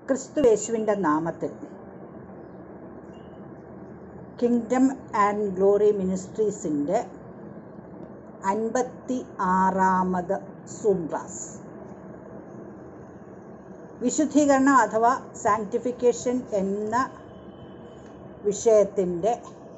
ക്രിസ്തുയേശുവിൻ്റെ നാമത്തിൽ kingdom and glory മിനിസ്ട്രീസിൻ്റെ അൻപത്തി ആറാമത് സൂം ക്ലാസ് വിശുദ്ധീകരണം അഥവാ സാങ്ക്ടിഫിക്കേഷൻ എന്ന വിഷയത്തിൻ്റെ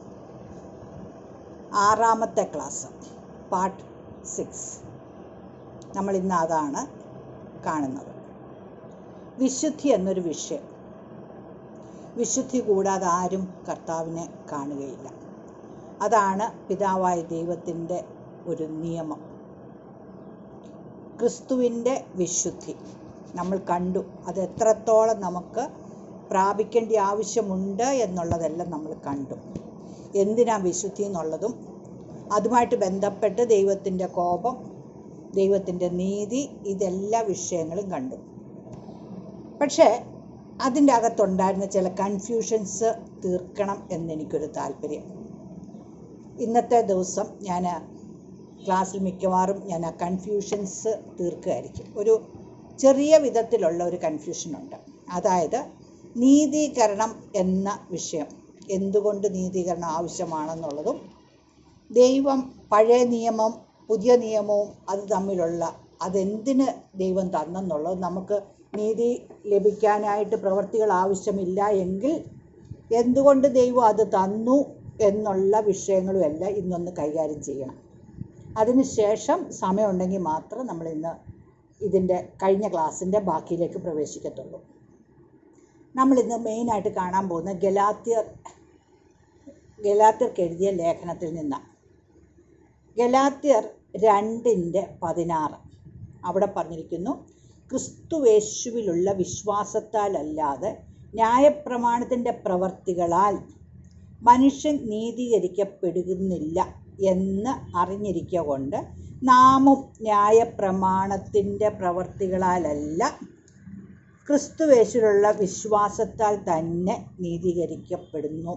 ആറാമത്തെ ക്ലാസ് പാർട്ട് സിക്സ് നമ്മൾ ഇന്ന് അതാണ് കാണുന്നത് വിശുദ്ധി എന്നൊരു വിഷയം വിശുദ്ധി കൂടാതെ ആരും കർത്താവിനെ കാണുകയില്ല അതാണ് പിതാവായ ദൈവത്തിൻ്റെ ഒരു നിയമം ക്രിസ്തുവിൻ്റെ വിശുദ്ധി നമ്മൾ കണ്ടു അത് എത്രത്തോളം നമുക്ക് പ്രാപിക്കേണ്ട ആവശ്യമുണ്ട് എന്നുള്ളതെല്ലാം നമ്മൾ കണ്ടു എന്തിനാ വിശുദ്ധി എന്നുള്ളതും അതുമായിട്ട് ബന്ധപ്പെട്ട് ദൈവത്തിൻ്റെ കോപം ദൈവത്തിൻ്റെ നീതി ഇതെല്ലാ വിഷയങ്ങളും കണ്ടു പക്ഷേ അതിൻ്റെ അകത്തുണ്ടായിരുന്ന ചില കൺഫ്യൂഷൻസ് തീർക്കണം എന്നെനിക്കൊരു താല്പര്യം ഇന്നത്തെ ദിവസം ഞാൻ ക്ലാസ്സിൽ മിക്കവാറും ഞാൻ ആ കൺഫ്യൂഷൻസ് തീർക്കുകയായിരിക്കും ഒരു ചെറിയ വിധത്തിലുള്ള ഒരു കൺഫ്യൂഷനുണ്ട് അതായത് നീതീകരണം എന്ന വിഷയം എന്തുകൊണ്ട് നീതീകരണം ആവശ്യമാണെന്നുള്ളതും ദൈവം പഴയ നിയമം പുതിയ നിയമവും അത് തമ്മിലുള്ള അതെന്തിന് ദൈവം തന്നെന്നുള്ളത് നമുക്ക് നീതി ലഭിക്കാനായിട്ട് പ്രവൃത്തികൾ ആവശ്യമില്ല എങ്കിൽ എന്തുകൊണ്ട് ദൈവം അത് തന്നു എന്നുള്ള വിഷയങ്ങളും എല്ലാം ഇന്നൊന്ന് കൈകാര്യം ചെയ്യണം അതിനുശേഷം സമയമുണ്ടെങ്കിൽ മാത്രം നമ്മൾ ഇന്ന് ഇതിൻ്റെ കഴിഞ്ഞ ക്ലാസ്സിൻ്റെ ബാക്കിയിലേക്ക് പ്രവേശിക്കത്തുള്ളൂ നമ്മളിന്ന് മെയിനായിട്ട് കാണാൻ പോകുന്ന ഗലാത്യർ ഗലാത്യർക്ക് എഴുതിയ ലേഖനത്തിൽ നിന്നാണ് ഗലാത്യർ രണ്ടിൻ്റെ പതിനാറ് അവിടെ പറഞ്ഞിരിക്കുന്നു ക്രിസ്തുവേശുവിലുള്ള വിശ്വാസത്താലല്ലാതെ ന്യായപ്രമാണത്തിൻ്റെ പ്രവർത്തികളാൽ മനുഷ്യൻ നീതീകരിക്കപ്പെടുന്നില്ല എന്ന് അറിഞ്ഞിരിക്കുക കൊണ്ട് നാമും ന്യായപ്രമാണത്തിൻ്റെ പ്രവർത്തികളാലല്ല ക്രിസ്തുവേശുവിലുള്ള വിശ്വാസത്താൽ തന്നെ നീതീകരിക്കപ്പെടുന്നു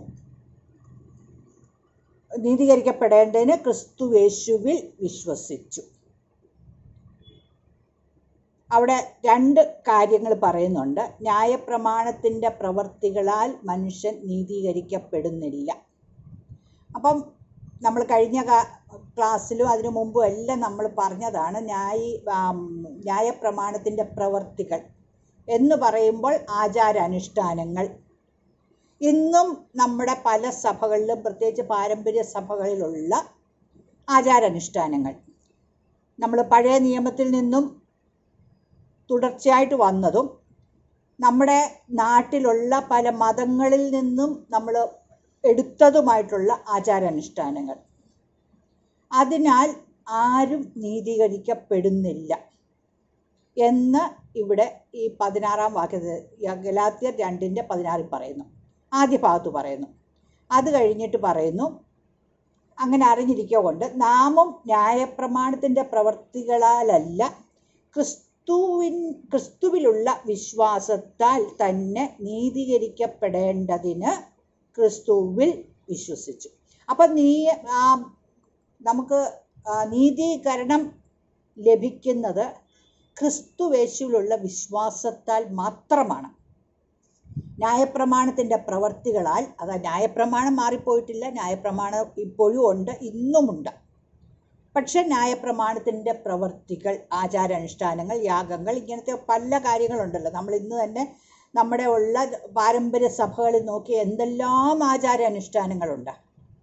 നീതീകരിക്കപ്പെടേണ്ടതിന് ക്രിസ്തുവേശുവിൽ വിശ്വസിച്ചു അവിടെ രണ്ട് കാര്യങ്ങൾ പറയുന്നുണ്ട് ന്യായപ്രമാണത്തിൻ്റെ പ്രവർത്തികളാൽ മനുഷ്യൻ നീതീകരിക്കപ്പെടുന്നില്ല അപ്പം നമ്മൾ കഴിഞ്ഞ ക്ലാസ്സിലും അതിനു മുമ്പും എല്ലാം നമ്മൾ പറഞ്ഞതാണ് ന്യായി ന്യായപ്രമാണത്തിൻ്റെ പ്രവർത്തികൾ എന്ന് പറയുമ്പോൾ ആചാരാനുഷ്ഠാനങ്ങൾ ഇന്നും നമ്മുടെ പല സഭകളിലും പ്രത്യേകിച്ച് പാരമ്പര്യ സഭകളിലുള്ള ആചാരാനുഷ്ഠാനങ്ങൾ നമ്മൾ പഴയ നിയമത്തിൽ നിന്നും തുടർച്ചയായിട്ട് വന്നതും നമ്മുടെ നാട്ടിലുള്ള പല മതങ്ങളിൽ നിന്നും നമ്മൾ എടുത്തതുമായിട്ടുള്ള ആചാരാനുഷ്ഠാനങ്ങൾ അതിനാൽ ആരും നീതീകരിക്കപ്പെടുന്നില്ല എന്ന് ഇവിടെ ഈ പതിനാറാം വാക്യത്തിൽ ഗലാത്യർ രണ്ടിൻ്റെ പതിനാറിൽ പറയുന്നു ആദ്യ ഭാഗത്ത് പറയുന്നു അത് കഴിഞ്ഞിട്ട് പറയുന്നു അങ്ങനെ അറിഞ്ഞിരിക്കുക കൊണ്ട് നാമും ന്യായപ്രമാണത്തിൻ്റെ പ്രവർത്തികളാലല്ല ക്രിസ്തുവിൻ ക്രിസ്തുവിലുള്ള വിശ്വാസത്താൽ തന്നെ നീതീകരിക്കപ്പെടേണ്ടതിന് ക്രിസ്തുവിൽ വിശ്വസിച്ചു അപ്പം നീ നമുക്ക് നീതീകരണം ലഭിക്കുന്നത് ക്രിസ്തുവേശുവിലുള്ള വിശ്വാസത്താൽ മാത്രമാണ് ന്യായപ്രമാണത്തിൻ്റെ പ്രവർത്തികളാൽ അതാ ന്യായപ്രമാണം മാറിപ്പോയിട്ടില്ല ന്യായപ്രമാണം ഇപ്പോഴും ഉണ്ട് ഇന്നുമുണ്ട് പക്ഷെ ന്യായപ്രമാണത്തിൻ്റെ പ്രവർത്തികൾ ആചാരാനുഷ്ഠാനങ്ങൾ യാഗങ്ങൾ ഇങ്ങനത്തെ പല കാര്യങ്ങളുണ്ടല്ലോ നമ്മൾ ഇന്ന് തന്നെ നമ്മുടെ ഉള്ള പാരമ്പര്യ സഭകളിൽ നോക്കി എന്തെല്ലാം ആചാരാനുഷ്ഠാനങ്ങളുണ്ട്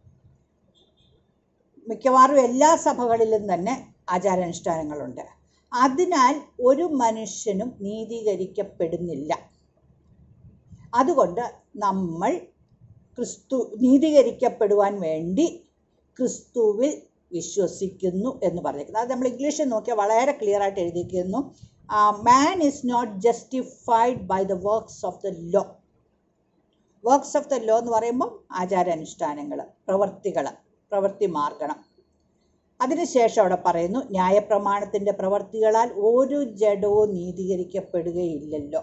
മിക്കവാറും എല്ലാ സഭകളിലും തന്നെ ആചാരാനുഷ്ഠാനങ്ങളുണ്ട് അതിനാൽ ഒരു മനുഷ്യനും നീതീകരിക്കപ്പെടുന്നില്ല അതുകൊണ്ട് നമ്മൾ ക്രിസ്തു നീതീകരിക്കപ്പെടുവാൻ വേണ്ടി ക്രിസ്തുവിൽ വിശ്വസിക്കുന്നു എന്ന് പറഞ്ഞിരിക്കുന്നത് അത് നമ്മൾ ഇംഗ്ലീഷിൽ നോക്കിയാൽ വളരെ ക്ലിയർ ആയിട്ട് എഴുതിയിരിക്കുന്നു man is not justified by the works of the law works of the law എന്ന് പറയുമ്പോൾ ആചാരാനുഷ്ഠാനങ്ങൾ പ്രവർത്തികൾ പ്രവൃത്തി മാർഗണം അതിനുശേഷം അവിടെ പറയുന്നു ന്യായപ്രമാണത്തിൻ്റെ പ്രവർത്തികളാൽ ഒരു ജഡവും നീതീകരിക്കപ്പെടുകയില്ലല്ലോ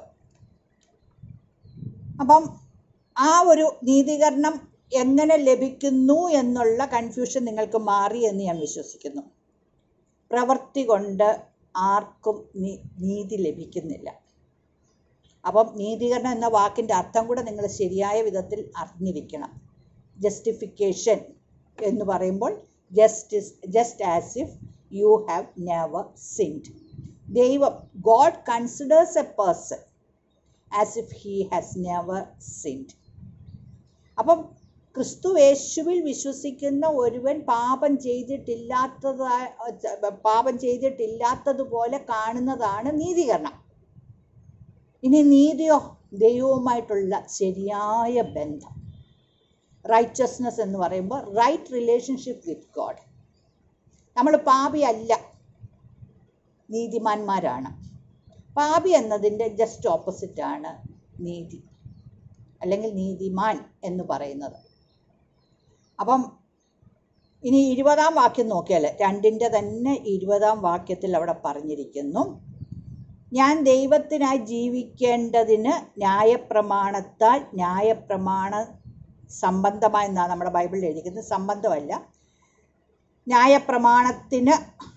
അപ്പം ആ ഒരു നീതീകരണം എങ്ങനെ ലഭിക്കുന്നു എന്നുള്ള കൺഫ്യൂഷൻ നിങ്ങൾക്ക് മാറി എന്ന് ഞാൻ വിശ്വസിക്കുന്നു പ്രവൃത്തി കൊണ്ട് ആർക്കും നീതി ലഭിക്കുന്നില്ല അപ്പം നീതീകരണം എന്ന വാക്കിൻ്റെ അർത്ഥം കൂടെ നിങ്ങൾ ശരിയായ വിധത്തിൽ അറിഞ്ഞിരിക്കണം ജസ്റ്റിഫിക്കേഷൻ എന്ന് പറയുമ്പോൾ justice just as if you have never sinned ദൈവം God considers a person as if he has never sinned അപ്പം ക്രിസ്തു യേശുവിൽ വിശ്വസിക്കുന്ന ഒരുവൻ പാപം ചെയ്തിട്ടില്ലാത്തതായ പാപം ചെയ്തിട്ടില്ലാത്തതുപോലെ കാണുന്നതാണ് നീതീകരണം ഇനി നീതിയോ ദൈവവുമായിട്ടുള്ള ശരിയായ ബന്ധം റൈറ്റസ്നെസ് എന്ന് പറയുമ്പോൾ റൈറ്റ് റിലേഷൻഷിപ്പ് വിത്ത് ഗോഡ് നമ്മൾ പാപിയല്ല നീതിമാന്മാരാണ് പാപി എന്നതിൻ്റെ ജസ്റ്റ് ഓപ്പോസിറ്റാണ് നീതി അല്ലെങ്കിൽ നീതിമാൻ എന്ന് പറയുന്നത് അപ്പം ഇനി ഇരുപതാം വാക്യം നോക്കിയാൽ രണ്ടിൻ്റെ തന്നെ ഇരുപതാം വാക്യത്തിൽ അവിടെ പറഞ്ഞിരിക്കുന്നു ഞാൻ ദൈവത്തിനായി ജീവിക്കേണ്ടതിന് ന്യായപ്രമാണത്താൽ ന്യായപ്രമാണ സംബന്ധമായി എന്നാണ് നമ്മുടെ ബൈബിളിൽ എഴുതിയിരിക്കുന്നത് സംബന്ധമല്ല ന്യായപ്രമാണത്തിന്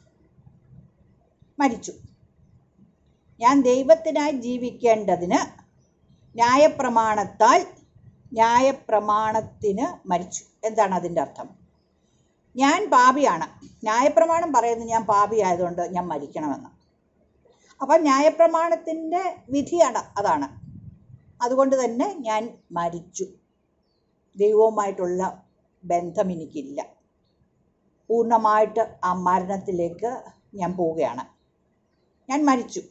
മരിച്ചു ഞാൻ ദൈവത്തിനായി ജീവിക്കേണ്ടതിന് ന്യായപ്രമാണത്താൽ ന്യായപ്രമാണത്തിന് മരിച്ചു എന്താണ് അതിൻ്റെ അർത്ഥം ഞാൻ പാപിയാണ് ന്യായപ്രമാണം പറയുന്നത് ഞാൻ പാപിയായതുകൊണ്ട് ഞാൻ മരിക്കണമെന്ന് അപ്പം ന്യായപ്രമാണത്തിൻ്റെ വിധിയാണ് അതാണ് അതുകൊണ്ട് തന്നെ ഞാൻ മരിച്ചു ദൈവവുമായിട്ടുള്ള ബന്ധം എനിക്കില്ല പൂർണ്ണമായിട്ട് ആ മരണത്തിലേക്ക് ഞാൻ പോവുകയാണ് ഞാൻ മരിച്ചു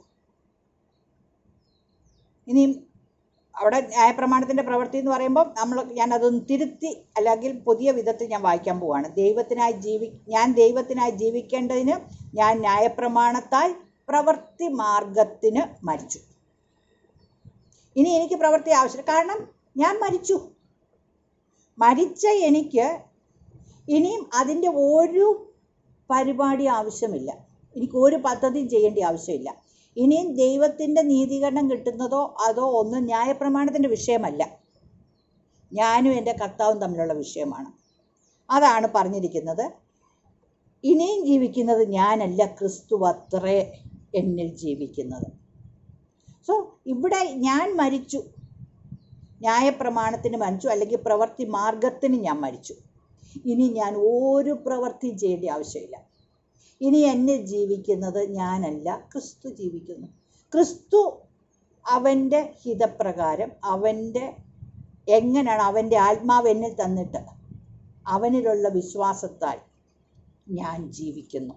ഇനിയും അവിടെ ന്യായപ്രമാണത്തിൻ്റെ പ്രവൃത്തി എന്ന് പറയുമ്പോൾ നമ്മൾ ഞാനതൊന്ന് തിരുത്തി അല്ലെങ്കിൽ പുതിയ വിധത്തിൽ ഞാൻ വായിക്കാൻ പോവാണ് ദൈവത്തിനായി ജീവി ഞാൻ ദൈവത്തിനായി ജീവിക്കേണ്ടതിന് ഞാൻ ന്യായപ്രമാണത്താൽ പ്രവൃത്തി മാർഗത്തിന് മരിച്ചു ഇനി എനിക്ക് പ്രവൃത്തി ആവശ്യമില്ല കാരണം ഞാൻ മരിച്ചു മരിച്ച എനിക്ക് ഇനിയും അതിൻ്റെ ഒരു പരിപാടി ആവശ്യമില്ല എനിക്ക് ഒരു പദ്ധതിയും ചെയ്യേണ്ട ആവശ്യമില്ല ഇനിയും ദൈവത്തിൻ്റെ നീതീകരണം കിട്ടുന്നതോ അതോ ഒന്നും ന്യായപ്രമാണത്തിൻ്റെ വിഷയമല്ല ഞാനും എൻ്റെ കർത്താവും തമ്മിലുള്ള വിഷയമാണ് അതാണ് പറഞ്ഞിരിക്കുന്നത് ഇനിയും ജീവിക്കുന്നത് ഞാനല്ല ക്രിസ്തു അത്രേ എന്നിൽ ജീവിക്കുന്നത് സോ ഇവിടെ ഞാൻ മരിച്ചു ന്യായപ്രമാണത്തിന് മരിച്ചു അല്ലെങ്കിൽ പ്രവൃത്തി മാർഗത്തിന് ഞാൻ മരിച്ചു ഇനി ഞാൻ ഒരു പ്രവൃത്തിയും ചെയ്യേണ്ട ആവശ്യമില്ല ഇനി എന്നെ ജീവിക്കുന്നത് ഞാനല്ല ക്രിസ്തു ജീവിക്കുന്നു ക്രിസ്തു അവൻ്റെ ഹിതപ്രകാരം അവൻ്റെ എങ്ങനെയാണ് അവൻ്റെ ആത്മാവ് എന്നിൽ തന്നിട്ട് അവനിലുള്ള വിശ്വാസത്താൽ ഞാൻ ജീവിക്കുന്നു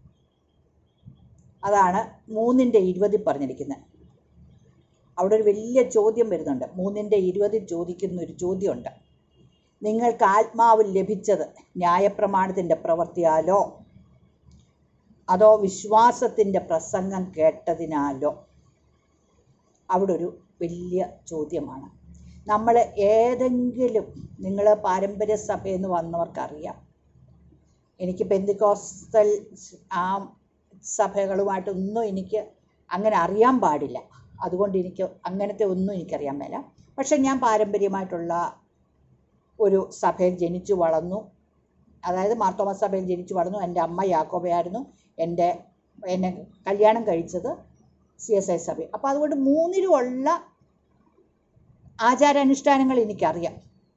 അതാണ് മൂന്നിൻ്റെ ഇരുപതിൽ പറഞ്ഞിരിക്കുന്നത് അവിടെ ഒരു വലിയ ചോദ്യം വരുന്നുണ്ട് മൂന്നിൻ്റെ ഇരുപതിൽ ചോദിക്കുന്ന ഒരു ചോദ്യമുണ്ട് നിങ്ങൾക്ക് ആത്മാവ് ലഭിച്ചത് ന്യായപ്രമാണത്തിൻ്റെ പ്രവൃത്തിയാലോ അതോ വിശ്വാസത്തിൻ്റെ പ്രസംഗം കേട്ടതിനാലോ അവിടെ ഒരു വലിയ ചോദ്യമാണ് നമ്മൾ ഏതെങ്കിലും നിങ്ങൾ പാരമ്പര്യ സഭയിൽ നിന്ന് വന്നവർക്കറിയാം എനിക്ക് പെന്തിക്കോസ്റ്റൽ ആ സഭകളുമായിട്ടൊന്നും എനിക്ക് അങ്ങനെ അറിയാൻ പാടില്ല അതുകൊണ്ട് എനിക്ക് അങ്ങനത്തെ ഒന്നും എനിക്കറിയാൻ മേല പക്ഷെ ഞാൻ പാരമ്പര്യമായിട്ടുള്ള ഒരു സഭയിൽ ജനിച്ചു വളർന്നു അതായത് മാർത്തോമ സഭയിൽ ജനിച്ചു വളർന്നു എൻ്റെ അമ്മ യാക്കോബയായിരുന്നു എൻ്റെ എന്നെ കല്യാണം കഴിച്ചത് സി എസ് ഐ സഭ അപ്പോൾ അതുകൊണ്ട് മൂന്നിലുമുള്ള ആചാരാനുഷ്ഠാനങ്ങൾ എനിക്കറിയാം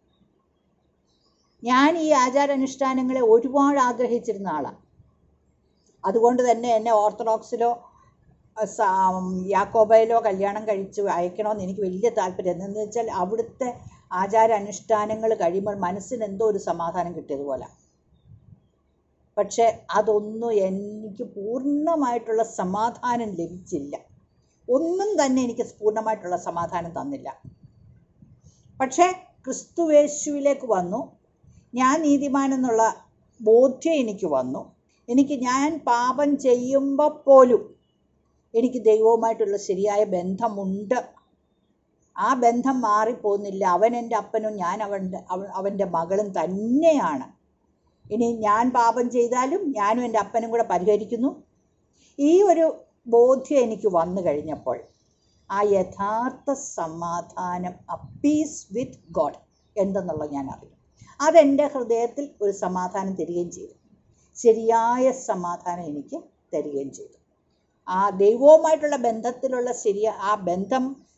ഞാൻ ഈ ആചാരാനുഷ്ഠാനങ്ങളെ ഒരുപാട് ആഗ്രഹിച്ചിരുന്ന ആളാണ് അതുകൊണ്ട് തന്നെ എന്നെ ഓർത്തഡോക്സിലോ സ- യാക്കോബയിലോ കല്യാണം കഴിച്ച് അയക്കണമെന്ന് എനിക്ക് വലിയ താല്പര്യം എന്ന് വെച്ചാൽ അവിടുത്തെ ആചാര അനുഷ്ഠാനങ്ങൾ കഴിയുമ്പോൾ മനസ്സിന് എന്തോ ഒരു സമാധാനം കിട്ടിയതുപോലെ പക്ഷെ അതൊന്നും എനിക്ക് പൂർണ്ണമായിട്ടുള്ള സമാധാനം ലഭിച്ചില്ല ഒന്നും തന്നെ എനിക്ക് പൂർണ്ണമായിട്ടുള്ള സമാധാനം തന്നില്ല പക്ഷേ ക്രിസ്തുവേശുവിലേക്ക് വന്നു ഞാൻ നീതിമാനെന്നുള്ള ബോധ്യം എനിക്ക് വന്നു എനിക്ക് ഞാൻ പാപം ചെയ്യുമ്പോൾ പോലും എനിക്ക് ദൈവവുമായിട്ടുള്ള ശരിയായ ബന്ധമുണ്ട് ആ ബന്ധം മാറിപ്പോകുന്നില്ല അവൻ എൻ്റെ അപ്പനും ഞാൻ അവൻ്റെ അവ- അവൻ്റെ മകളും തന്നെയാണ് ഇനി ഞാൻ പാപം ചെയ്താലും ഞാനും എൻ്റെ അപ്പനും കൂടെ പരിഹരിക്കുന്നു ഈ ഒരു ബോധ്യം എനിക്ക് വന്നു കഴിഞ്ഞപ്പോൾ ആ യഥാർത്ഥ സമാധാനം ആ പീസ് വിത്ത് ഗോഡ് എന്തെന്നുള്ളത് ഞാൻ അറിയും അതെൻ്റെ ഹൃദയത്തിൽ ഒരു സമാധാനം തരികയും ചെയ്തു ശരിയായ സമാധാനം എനിക്ക് തരികയും ചെയ്തു ആ ദൈവവുമായിട്ടുള്ള ബന്ധത്തിലുള്ള ശരിയ ആ ബന്ധം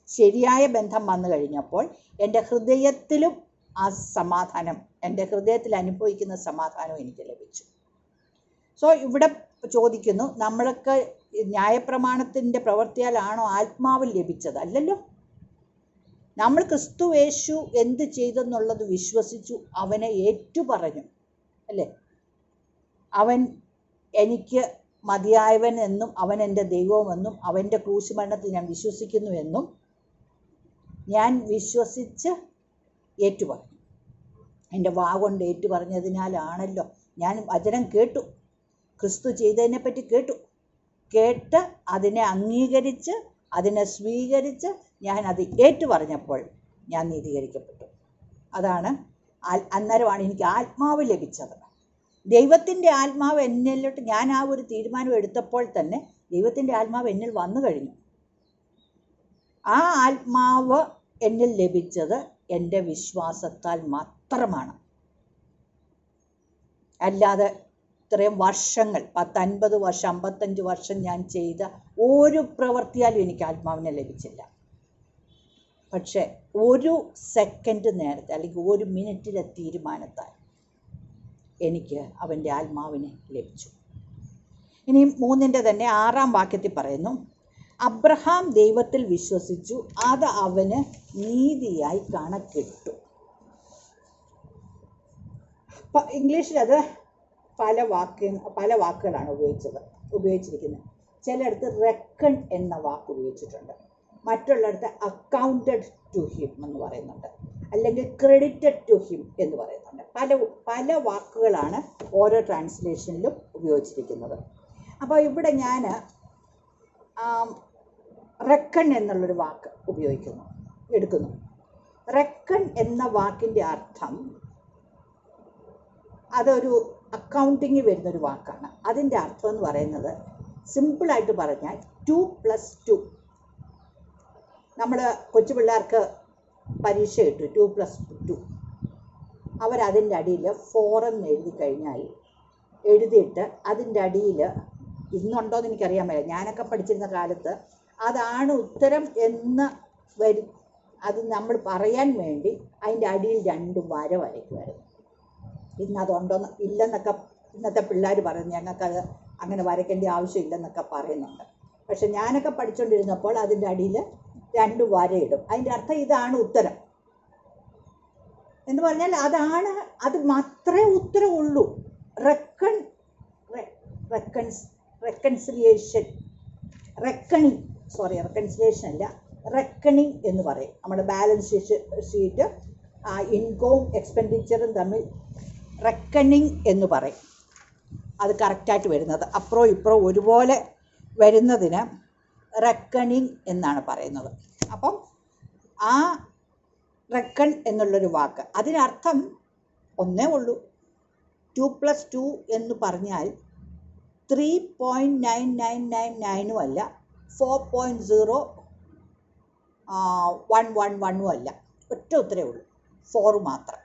ശരിയായ ബന്ധം വന്നു കഴിഞ്ഞപ്പോൾ എൻ്റെ ഹൃദയത്തിലും ആ സമാധാനം എൻ്റെ ഹൃദയത്തിൽ അനുഭവിക്കുന്ന സമാധാനം എനിക്ക് ലഭിച്ചു സോ ഇവിടെ ചോദിക്കുന്നു നമ്മൾക്ക് ന്യായപ്രമാണത്തിൻ്റെ പ്രവൃത്തിയാലാണോ ആത്മാവ് ലഭിച്ചത് അല്ലല്ലോ നമ്മൾ ക്രിസ്തു യേശു എന്ത് ചെയ്തെന്നുള്ളത് വിശ്വസിച്ചു അവനെ ഏറ്റുപറഞ്ഞു അല്ലേ അവൻ എനിക്ക് മതിയായവൻ എന്നും അവൻ എൻ്റെ ദൈവമെന്നും അവൻ്റെ ക്രൂശുമരണത്തിൽ ഞാൻ വിശ്വസിക്കുന്നു എന്നും ഞാൻ വിശ്വസിച്ച് ഏറ്റുപറഞ്ഞു എൻ്റെ വാ കൊണ്ട് ഏറ്റുപറഞ്ഞതിനാലാണല്ലോ ഞാൻ വചനം കേട്ടു ക്രിസ്തു ചെയ്തതിനെ പറ്റി കേട്ടു കേട്ട് അതിനെ അംഗീകരിച്ച് അതിനെ സ്വീകരിച്ച് ഞാൻ അത് ഏറ്റുപറഞ്ഞപ്പോൾ ഞാൻ നീതീകരിക്കപ്പെട്ടു അതാണ് ആ- അന്നേരമാണ് എനിക്ക് ആത്മാവ് ലഭിച്ചത് ദൈവത്തിൻ്റെ ആത്മാവ് എന്നിലോട്ട് ഞാൻ ആ ഒരു തീരുമാനം എടുത്തപ്പോൾ തന്നെ ദൈവത്തിൻ്റെ ആത്മാവ് എന്നിൽ വന്നു കഴിഞ്ഞു ആ ആത്മാവ് എന്നിൽ ലഭിച്ചത് എൻ്റെ വിശ്വാസത്താൽ മാത്രമാണ് അല്ലാതെ ഇത്രയും വർഷങ്ങൾ പത്തൻപത് വർഷം അമ്പത്തഞ്ച് വർഷം ഞാൻ ചെയ്ത ഒരു പ്രവൃത്തിയാലും എനിക്ക് ആത്മാവിനെ ലഭിച്ചില്ല പക്ഷേ ഒരു സെക്കൻഡ് നേരത്തെ അല്ലെങ്കിൽ ഒരു മിനിറ്റിലെ തീരുമാനത്താൽ എനിക്ക് അവൻ്റെ ആത്മാവിനെ ലഭിച്ചു ഇനി മൂന്നിൻ്റെ തന്നെ ആറാം വാക്യത്തിൽ പറയുന്നു അബ്രഹാം ദൈവത്തിൽ വിശ്വസിച്ചു അത് അവന് നീതിയായി കണക്കിട്ടു പ- ഇംഗ്ലീഷിൽ അത് പല വാക്ക് പല വാക്കുകളാണ് ഉപയോഗിച്ചത് ഉപയോഗിച്ചിരിക്കുന്നത് ചിലയിടത്ത് റെക്കൺ എന്ന വാക്ക് ഉപയോഗിച്ചിട്ടുണ്ട് മറ്റുള്ളിടത്ത് അക്കൗണ്ടഡ് ടു ഹിം എന്ന് പറയുന്നുണ്ട് അല്ലെങ്കിൽ ക്രെഡിറ്റഡ് ടു ഹിം എന്ന് പറയുന്നുണ്ട് പല പല വാക്കുകളാണ് ഓരോ ട്രാൻസ്ലേഷനിലും ഉപയോഗിച്ചിരിക്കുന്നത് അപ്പോൾ ഇവിടെ ഞാൻ റെക്കൺ എന്നുള്ളൊരു വാക്ക് ഉപയോഗിക്കുന്നു എടുക്കുന്നു റെക്കൺ എന്ന വാക്കിൻ്റെ അർത്ഥം അതൊരു അക്കൗണ്ടിങ് വരുന്നൊരു വാക്കാണ് അതിൻ്റെ അർത്ഥം എന്ന് പറയുന്നത് സിമ്പിളായിട്ട് പറഞ്ഞാൽ ടു പ്ലസ് ടു നമ്മൾ കൊച്ചു പിള്ളേർക്ക് പരീക്ഷ കിട്ടും ടു പ്ലസ് ടു അവരതിൻ്റെ അടിയിൽ ഫോർ എന്ന് എഴുതി കഴിഞ്ഞാൽ എഴുതിയിട്ട് അതിൻ്റെ അടിയിൽ ഇന്നുണ്ടോയെന്ന് എനിക്കറിയാൻ മേല ഞാനൊക്കെ പഠിച്ചിരുന്ന കാലത്ത് അതാണ് ഉത്തരം എന്ന് വരി അത് നമ്മൾ പറയാൻ വേണ്ടി അതിൻ്റെ അടിയിൽ രണ്ട് വര വരയ്ക്കുമായിരുന്നു ഇന്ന് അതുണ്ടോന്ന് ഇല്ലെന്നൊക്കെ ഇന്നത്തെ പിള്ളേർ പറയുന്നു ഞങ്ങൾക്കത് അങ്ങനെ വരയ്ക്കേണ്ട ആവശ്യമില്ലെന്നൊക്കെ പറയുന്നുണ്ട് പക്ഷെ ഞാനൊക്കെ പഠിച്ചുകൊണ്ടിരുന്നപ്പോൾ അതിൻ്റെ അടിയിൽ രണ്ട് വരയിടും അതിൻ്റെ അർത്ഥം ഇതാണ് ഉത്തരം എന്ന് പറഞ്ഞാൽ അതാണ് അത് മാത്രമേ ഉത്തരവുള്ളൂ reckon reckons reconciliation reckoning sorry reconciliation അല്ല റെക്കണിങ് എന്ന് പറയും നമ്മുടെ ബാലൻസ് ഷീറ്റ് ഇൻകവും എക്സ്പെൻഡിച്ചറും തമ്മിൽ റെക്കണിങ് എന്ന് പറയും അത് കറക്റ്റായിട്ട് വരുന്നത് അപ്പുറോ ഇപ്പുറോ ഒരുപോലെ വരുന്നതിന് റെക്കണിങ് എന്നാണ് പറയുന്നത് അപ്പം ആ റെക്കൺ എന്നുള്ളൊരു വാക്ക് അതിനർത്ഥം ഒന്നേ ഉള്ളൂ ടു പ്ലസ് ടു എന്ന് പറഞ്ഞാൽ three point nine nine nine നയനും അല്ല four point zero one one വണ്ണും അല്ല ഒറ്റ ഉത്തരേ ഉള്ളൂ ഫോർ മാത്രം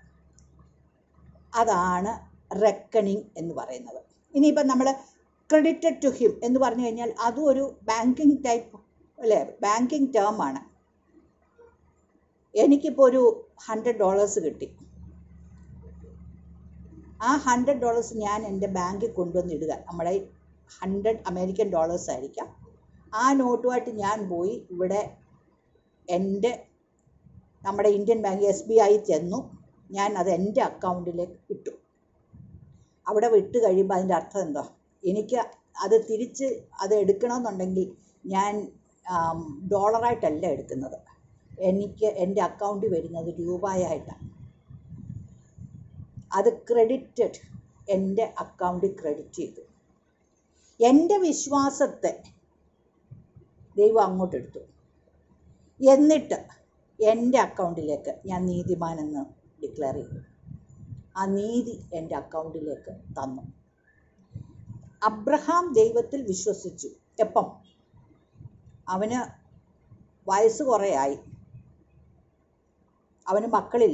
അതാണ് റെക്കണിങ് എന്ന് പറയുന്നത് ഇനിയിപ്പം നമ്മൾ ക്രെഡിറ്റഡ് ടു ഹിം എന്ന് പറഞ്ഞു കഴിഞ്ഞാൽ അതും ഒരു ബാങ്കിങ് ടൈപ്പ് അല്ലേ ബാങ്കിങ് ടേം ആണ് എനിക്കിപ്പോൾ ഒരു ഹൺഡ്രഡ് ഡോളേഴ്സ് കിട്ടി ആ ഹൺഡ്രഡ് ഡോളേഴ്സ് ഞാൻ എൻ്റെ ബാങ്കിൽ കൊണ്ടുവന്നിടുക നമ്മുടെ ഹൺഡ്രഡ് അമേരിക്കൻ ഡോളേഴ്സ് ആയിരിക്കാം ആ നോട്ടുമായിട്ട് ഞാൻ പോയി ഇവിടെ എൻ്റെ നമ്മുടെ Indian bank S B I ചെന്നു ഞാൻ അത് എൻ്റെ അക്കൗണ്ടിലേക്ക് ഇട്ടു അവിടെ വിട്ട് കഴിയുമ്പോൾ അതിൻ്റെ അർത്ഥം എന്താ എനിക്ക് അത് തിരിച്ച് അത് എടുക്കണമെന്നുണ്ടെങ്കിൽ ഞാൻ ആം, ഡോളറായിട്ടല്ല എടുക്കുന്നത് എനിക്ക് എൻ്റെ അക്കൗണ്ടിൽ വരുന്നത് രൂപയായിട്ടാണ് അത് ക്രെഡിറ്റഡ് എൻ്റെ അക്കൗണ്ടിൽ ക്രെഡിറ്റ് ചെയ്തു എൻ്റെ വിശ്വാസത്തെ ദൈവം അങ്ങോട്ട് എടുത്തു എന്നിട്ട് എൻ്റെ അക്കൗണ്ടിലേക്ക് ഞാൻ നീതിമാനെന്ന് ഡിക്ലെയർ ചെയ്തു ആ നീതി എൻ്റെ അക്കൗണ്ടിലേക്ക് തന്നു അബ്രഹാം ദൈവത്തിൽ വിശ്വസിച്ചു എപ്പം അവന് വയസ്സ് കുറേയായി അവന് മക്കളില്ല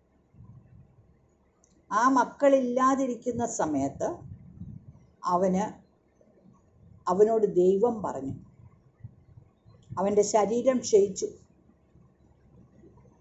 ആ മക്കളില്ലാതിരിക്കുന്ന സമയത്ത് അവന് അവനോട് ദൈവം പറഞ്ഞു അവൻ്റെ ശരീരം ക്ഷയിച്ചു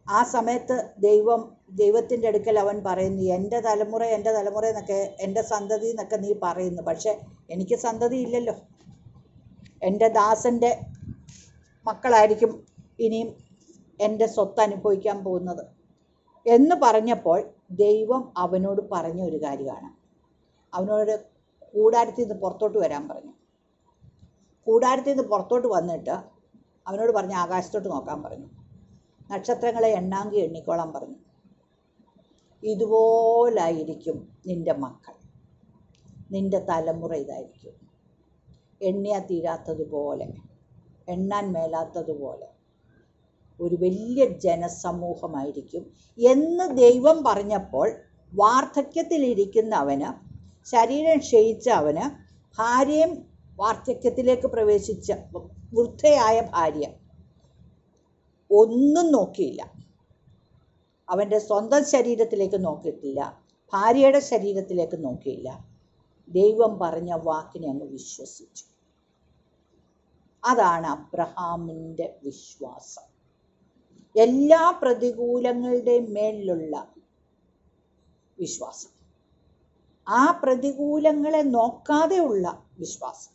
ആ സമയത്ത് ദൈവം ദൈവത്തിൻ്റെ അടുക്കൽ അവൻ പറയുന്നു എൻ്റെ തലമുറ എൻ്റെ തലമുറ എന്നൊക്കെ എൻ്റെ സന്തതി എന്നൊക്കെ നീ പറയുന്നു പക്ഷെ എനിക്ക് സന്തതി ഇല്ലല്ലോ എൻ്റെ ദാസൻ്റെ മക്കളായിരിക്കും ഇനിയും എൻ്റെ സ്വത്ത് അനുഭവിക്കാൻ പോകുന്നത് എന്ന് പറഞ്ഞപ്പോൾ ദൈവം അവനോട് പറഞ്ഞ ഒരു കാര്യമാണ് അവനോട് കൂടാരത്തിൽ നിന്ന് പുറത്തോട്ട് വരാൻ പറഞ്ഞു കൂടാരത്തിൽ നിന്ന് പുറത്തോട്ട് വന്നിട്ട് അവനോട് പറഞ്ഞ് ആകാശത്തോട്ട് നോക്കാൻ പറഞ്ഞു നക്ഷത്രങ്ങളെ എണ്ണാങ്കി എണ്ണിക്കോളാൻ പറഞ്ഞു ഇതുപോലായിരിക്കും നിൻ്റെ മക്കൾ നിൻ്റെ തലമുറ ഇതായിരിക്കും എണ്ണിയാ തീരാത്തതുപോലെ എണ്ണാൻ മേലാത്തതുപോലെ ഒരു വലിയ ജനസമൂഹമായിരിക്കും എന്ന് ദൈവം പറഞ്ഞപ്പോൾ വാർദ്ധക്യത്തിലിരിക്കുന്ന അവന് ശരീരം ക്ഷയിച്ച അവന് ഭാര്യയും വാർദ്ധക്യത്തിലേക്ക് പ്രവേശിച്ച വൃദ്ധയായ ഭാര്യ ഒന്നും നോക്കിയില്ല അവൻ്റെ സ്വന്തം ശരീരത്തിലേക്ക് നോക്കിയിട്ടില്ല ഭാര്യയുടെ ശരീരത്തിലേക്ക് നോക്കിയില്ല ദൈവം പറഞ്ഞ വാക്കിനെ അങ്ങ് വിശ്വസിച്ചു അതാണ് അബ്രഹാമിൻ്റെ വിശ്വാസം എല്ലാ പ്രതികൂലങ്ങളുടെയും മേലിലുള്ള വിശ്വാസം ആ പ്രതികൂലങ്ങളെ നോക്കാതെയുള്ള വിശ്വാസം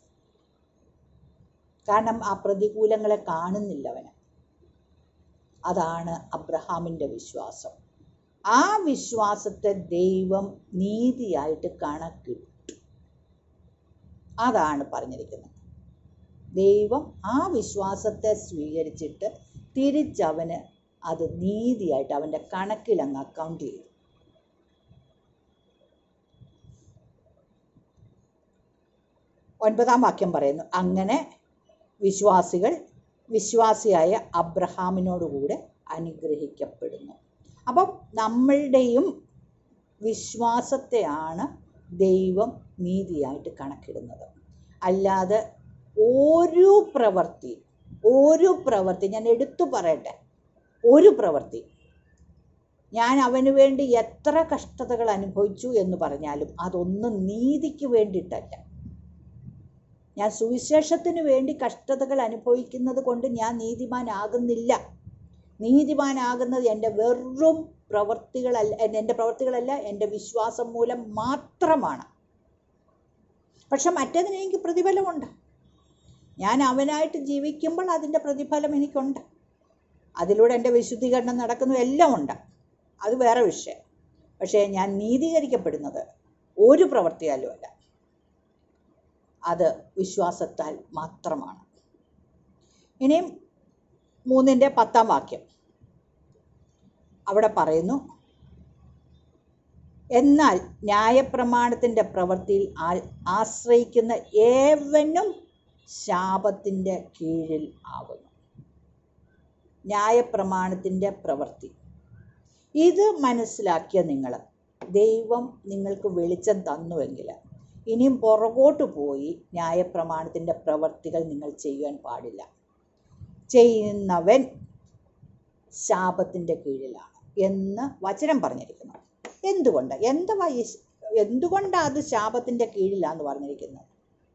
കാരണം ആ പ്രതികൂലങ്ങളെ കാണുന്നില്ല അവന് അതാണ് അബ്രഹാമിൻ്റെ വിശ്വാസം ആ വിശ്വാസത്തെ ദൈവം നീതിയായിട്ട് കണക്കിട്ടു അതാണ് പറഞ്ഞിരിക്കുന്നത് ദൈവം ആ വിശ്വാസത്തെ സ്വീകരിച്ചിട്ട് തിരിച്ചവന് അത് നീതിയായിട്ട് അവൻ്റെ കണക്കിൽ അങ്ങ് അക്കൗണ്ട് ചെയ്തു ഒൻപതാം വാക്യം പറയുന്നു അങ്ങനെ വിശ്വാസികൾ വിശ്വാസിയായ അബ്രഹാമിനോടുകൂടെ അനുഗ്രഹിക്കപ്പെടുന്നു അപ്പം നമ്മളുടെയും വിശ്വാസത്തെയാണ് ദൈവം നീതിയായിട്ട് കണക്കിടുന്നത് അല്ലാതെ ഒരു പ്രവൃത്തി ഒരു പ്രവൃത്തി ഞാൻ എടുത്തു പറയട്ടെ ഒരു പ്രവൃത്തി ഞാൻ അവന് വേണ്ടി എത്ര കഷ്ടതകൾ അനുഭവിച്ചു എന്ന് പറഞ്ഞാലും അതൊന്നും നീതിക്ക് വേണ്ടിയിട്ടല്ല ഞാൻ സുവിശേഷത്തിന് വേണ്ടി കഷ്ടതകൾ അനുഭവിക്കുന്നത് കൊണ്ട് ഞാൻ നീതിമാനാകുന്നില്ല നീതിമാനാകുന്നത് എൻ്റെ വെറും പ്രവൃത്തികളല്ല എൻ്റെ പ്രവൃത്തികളല്ല എൻ്റെ വിശ്വാസം മൂലം മാത്രമാണ് പക്ഷെ മറ്റേതിന് എനിക്ക് പ്രതിഫലമുണ്ട് ഞാൻ അവനായിട്ട് ജീവിക്കുമ്പോൾ അതിൻ്റെ പ്രതിഫലം എനിക്കുണ്ട് അതിലൂടെ എൻ്റെ വിശുദ്ധീകരണം നടക്കുന്നു എല്ലാം ഉണ്ട് അത് വേറെ വിഷയം പക്ഷേ ഞാൻ നീതീകരിക്കപ്പെടുന്നത് ഒരു പ്രവൃത്തിയാലും അല്ല അത് വിശ്വാസത്താൽ മാത്രമാണ് ഇനിയും മൂന്നിൻ്റെ പത്താം വാക്യം അവിടെ പറയുന്നു എന്നാൽ ന്യായപ്രമാണത്തിൻ്റെ പ്രവൃത്തിയിൽ ആ- ആശ്രയിക്കുന്ന ഏവനും ശാപത്തിൻ്റെ കീഴിൽ ആകുന്നു ന്യായപ്രമാണത്തിൻ്റെ പ്രവൃത്തി ഇത് മനസ്സിലാക്കിയ നിങ്ങൾ ദൈവം നിങ്ങൾക്ക് വെളിച്ചം തന്നുവെങ്കിൽ ഇനിയും പുറകോട്ട് പോയി ന്യായപ്രമാണത്തിൻ്റെ പ്രവൃത്തികൾ നിങ്ങൾ ചെയ്യാൻ പാടില്ല ചെയ്യുന്നവൻ ശാപത്തിൻ്റെ കീഴിലാണ് എന്ന് വചനം പറഞ്ഞിരിക്കുന്നു എന്തുകൊണ്ട് എന്തുവാ ഈ എന്തുകൊണ്ടാണ് അത് ശാപത്തിൻ്റെ കീഴിലാന്ന് പറഞ്ഞിരിക്കുന്നത്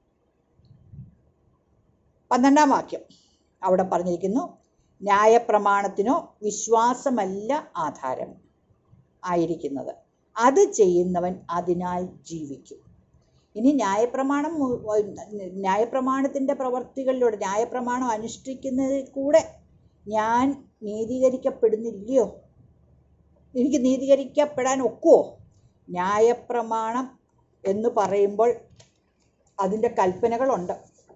പന്ത്രണ്ടാം വാക്യം അവിടെ പറഞ്ഞിരിക്കുന്നു ന്യായപ്രമാണത്തിനോ വിശ്വാസമല്ല ആധാരം ആയിരിക്കുന്നത് അത് ചെയ്യുന്നവൻ അതിനാൽ ജീവിക്കും ഇനി ന്യായപ്രമാണം മു- ന്യായപ്രമാണത്തിൻ്റെ പ്രവർത്തികളിലൂടെ ന്യായപ്രമാണം അനുഷ്ഠിക്കുന്നതിൽ കൂടെ ഞാൻ നീതീകരിക്കപ്പെടുന്നില്ലയോ എനിക്ക് നീതീകരിക്കപ്പെടാൻ ഒക്കുമോ ന്യായപ്രമാണം എന്ന് പറയുമ്പോൾ അതിൻ്റെ കൽപ്പനകളുണ്ട്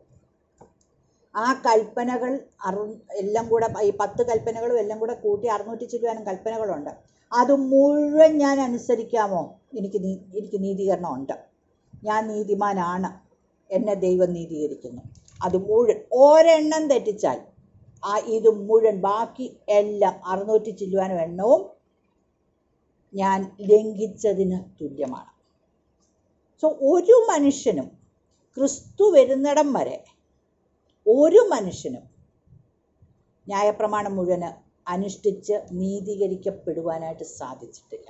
ആ കൽപ്പനകൾ അറു എല്ലാം കൂടെ ഈ പത്ത് കൽപ്പനകളും എല്ലാം കൂടെ കൂട്ടി അറുന്നൂറ്റി ചില്ലുവാനും കൽപ്പനകളുണ്ട് അത് മുഴുവൻ ഞാൻ അനുസരിക്കാമോ എനിക്ക് നീ എനിക്ക് നീതീകരണം ഉണ്ട് ഞാൻ നീതിമാനാണ് എന്നെ ദൈവം നീതീകരിക്കുന്നു അത് മുഴുവൻ ഒരെണ്ണം തെറ്റിച്ചാൽ ആ ഇത് മുഴുവൻ ബാക്കി എല്ലാം അറുന്നൂറ്റി ചില്ലുവാനും എണ്ണവും ഞാൻ ലംഘിച്ചതിന് തുല്യമാണ് സോ ഒരു മനുഷ്യനും ക്രിസ്തു വരുന്നിടം വരെ ഒരു മനുഷ്യനും ന്യായപ്രമാണം മുഴുവന് അനുഷ്ഠിച്ച് നീതീകരിക്കപ്പെടുവാനായിട്ട് സാധിച്ചിട്ടില്ല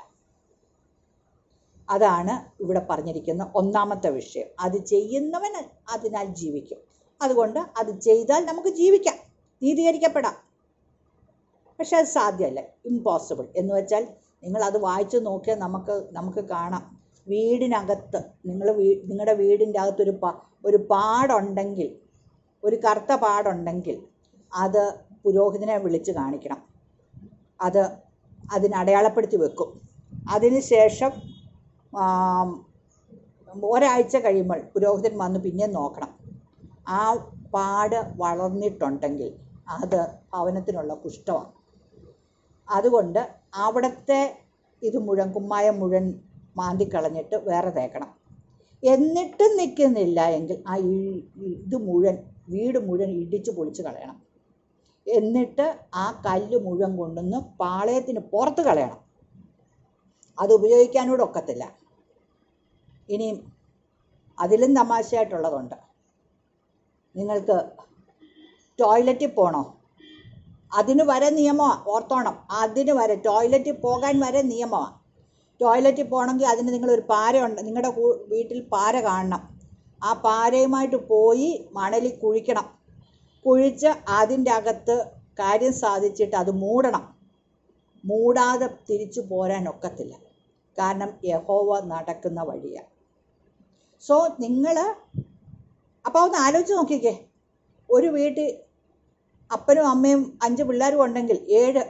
അതാണ് ഇവിടെ പറഞ്ഞിരിക്കുന്ന ഒന്നാമത്തെ വിഷയം അത് ചെയ്യുന്നവൻ അതിനാൽ ജീവിക്കും അതുകൊണ്ട് അത് ചെയ്താൽ നമുക്ക് ജീവിക്കാം നീതീകരിക്കപ്പെടാം പക്ഷെ അത് സാധ്യമല്ല ഇമ്പോസിബിൾ എന്ന് വെച്ചാൽ നിങ്ങളത് വായിച്ചു നോക്കിയാൽ നമുക്ക് നമുക്ക് കാണാം വീടിനകത്ത് നിങ്ങൾ വീ നിങ്ങളുടെ വീടിൻ്റെ അകത്തൊരു പാ ഒരു പാടുണ്ടെങ്കിൽ ഒരു കറുത്ത പാടുണ്ടെങ്കിൽ അത് പുരോഹിതനെ വിളിച്ച് കാണിക്കണം അത് അതിന് അടയാളപ്പെടുത്തി വെക്കും അതിന് ശേഷം ആം, ഒരാഴ്ച കഴിയുമ്പോൾ പുരോഹിതൻ വന്ന് പിന്നെ നോക്കണം ആ പാട് വളർന്നിട്ടുണ്ടെങ്കിൽ അത് ഭവനത്തിനുള്ള കുഷ്ഠമാണ് അതുകൊണ്ട് അവിടുത്തെ ഇത് മുഴുവൻ കുമ്മായം മുഴുവൻ മാന്തിക്കളഞ്ഞിട്ട് വേറെ തേക്കണം എന്നിട്ടും നിൽക്കുന്നില്ല എങ്കിൽ ആ ഈ- ഈ- ഇത് മുഴുവൻ വീട് മുഴുവൻ ഇടിച്ച് പൊളിച്ച് കളയണം എന്നിട്ട് ആ കല്ല് മുഴുവൻ കൊണ്ടുവന്ന് പാളയത്തിന് പുറത്ത് കളയണം അത് ഉപയോഗിക്കാനൂടെ ഒക്കത്തില്ല ഇനിയും അതിലും തമാശയായിട്ടുള്ളതുണ്ട് നിങ്ങൾക്ക് ടോയ്ലറ്റിൽ പോകണോ അതിന് വരെ നിയമമാണ് ഓർത്തോണം അതിന് വരെ ടോയ്ലറ്റിൽ പോകാൻ വരെ നിയമമാണ് ടോയ്ലറ്റിൽ പോകണമെങ്കിൽ അതിന് നിങ്ങളൊരു പാരയുണ്ട് നിങ്ങളുടെ കൂ- വീട്ടിൽ പാര കാണണം ആ പാരയുമായിട്ട് പോയി മണലിൽ കുഴിക്കണം കുഴിച്ച് അതിൻ്റെ അകത്ത് കാര്യം സാധിച്ചിട്ട് അത് മൂടണം മൂടാതെ തിരിച്ചു പോരാൻ ഒക്കത്തില്ല കാരണം യഹോവ നടക്കുന്ന വഴിയാണ് സോ നിങ്ങൾ അപ്പോൾ ഒന്ന് ആലോചിച്ച് നോക്കിക്കേ ഒരു വീട്ടിൽ അപ്പനും അമ്മയും അഞ്ച് പിള്ളേരും ഉണ്ടെങ്കിൽ ഏഴ്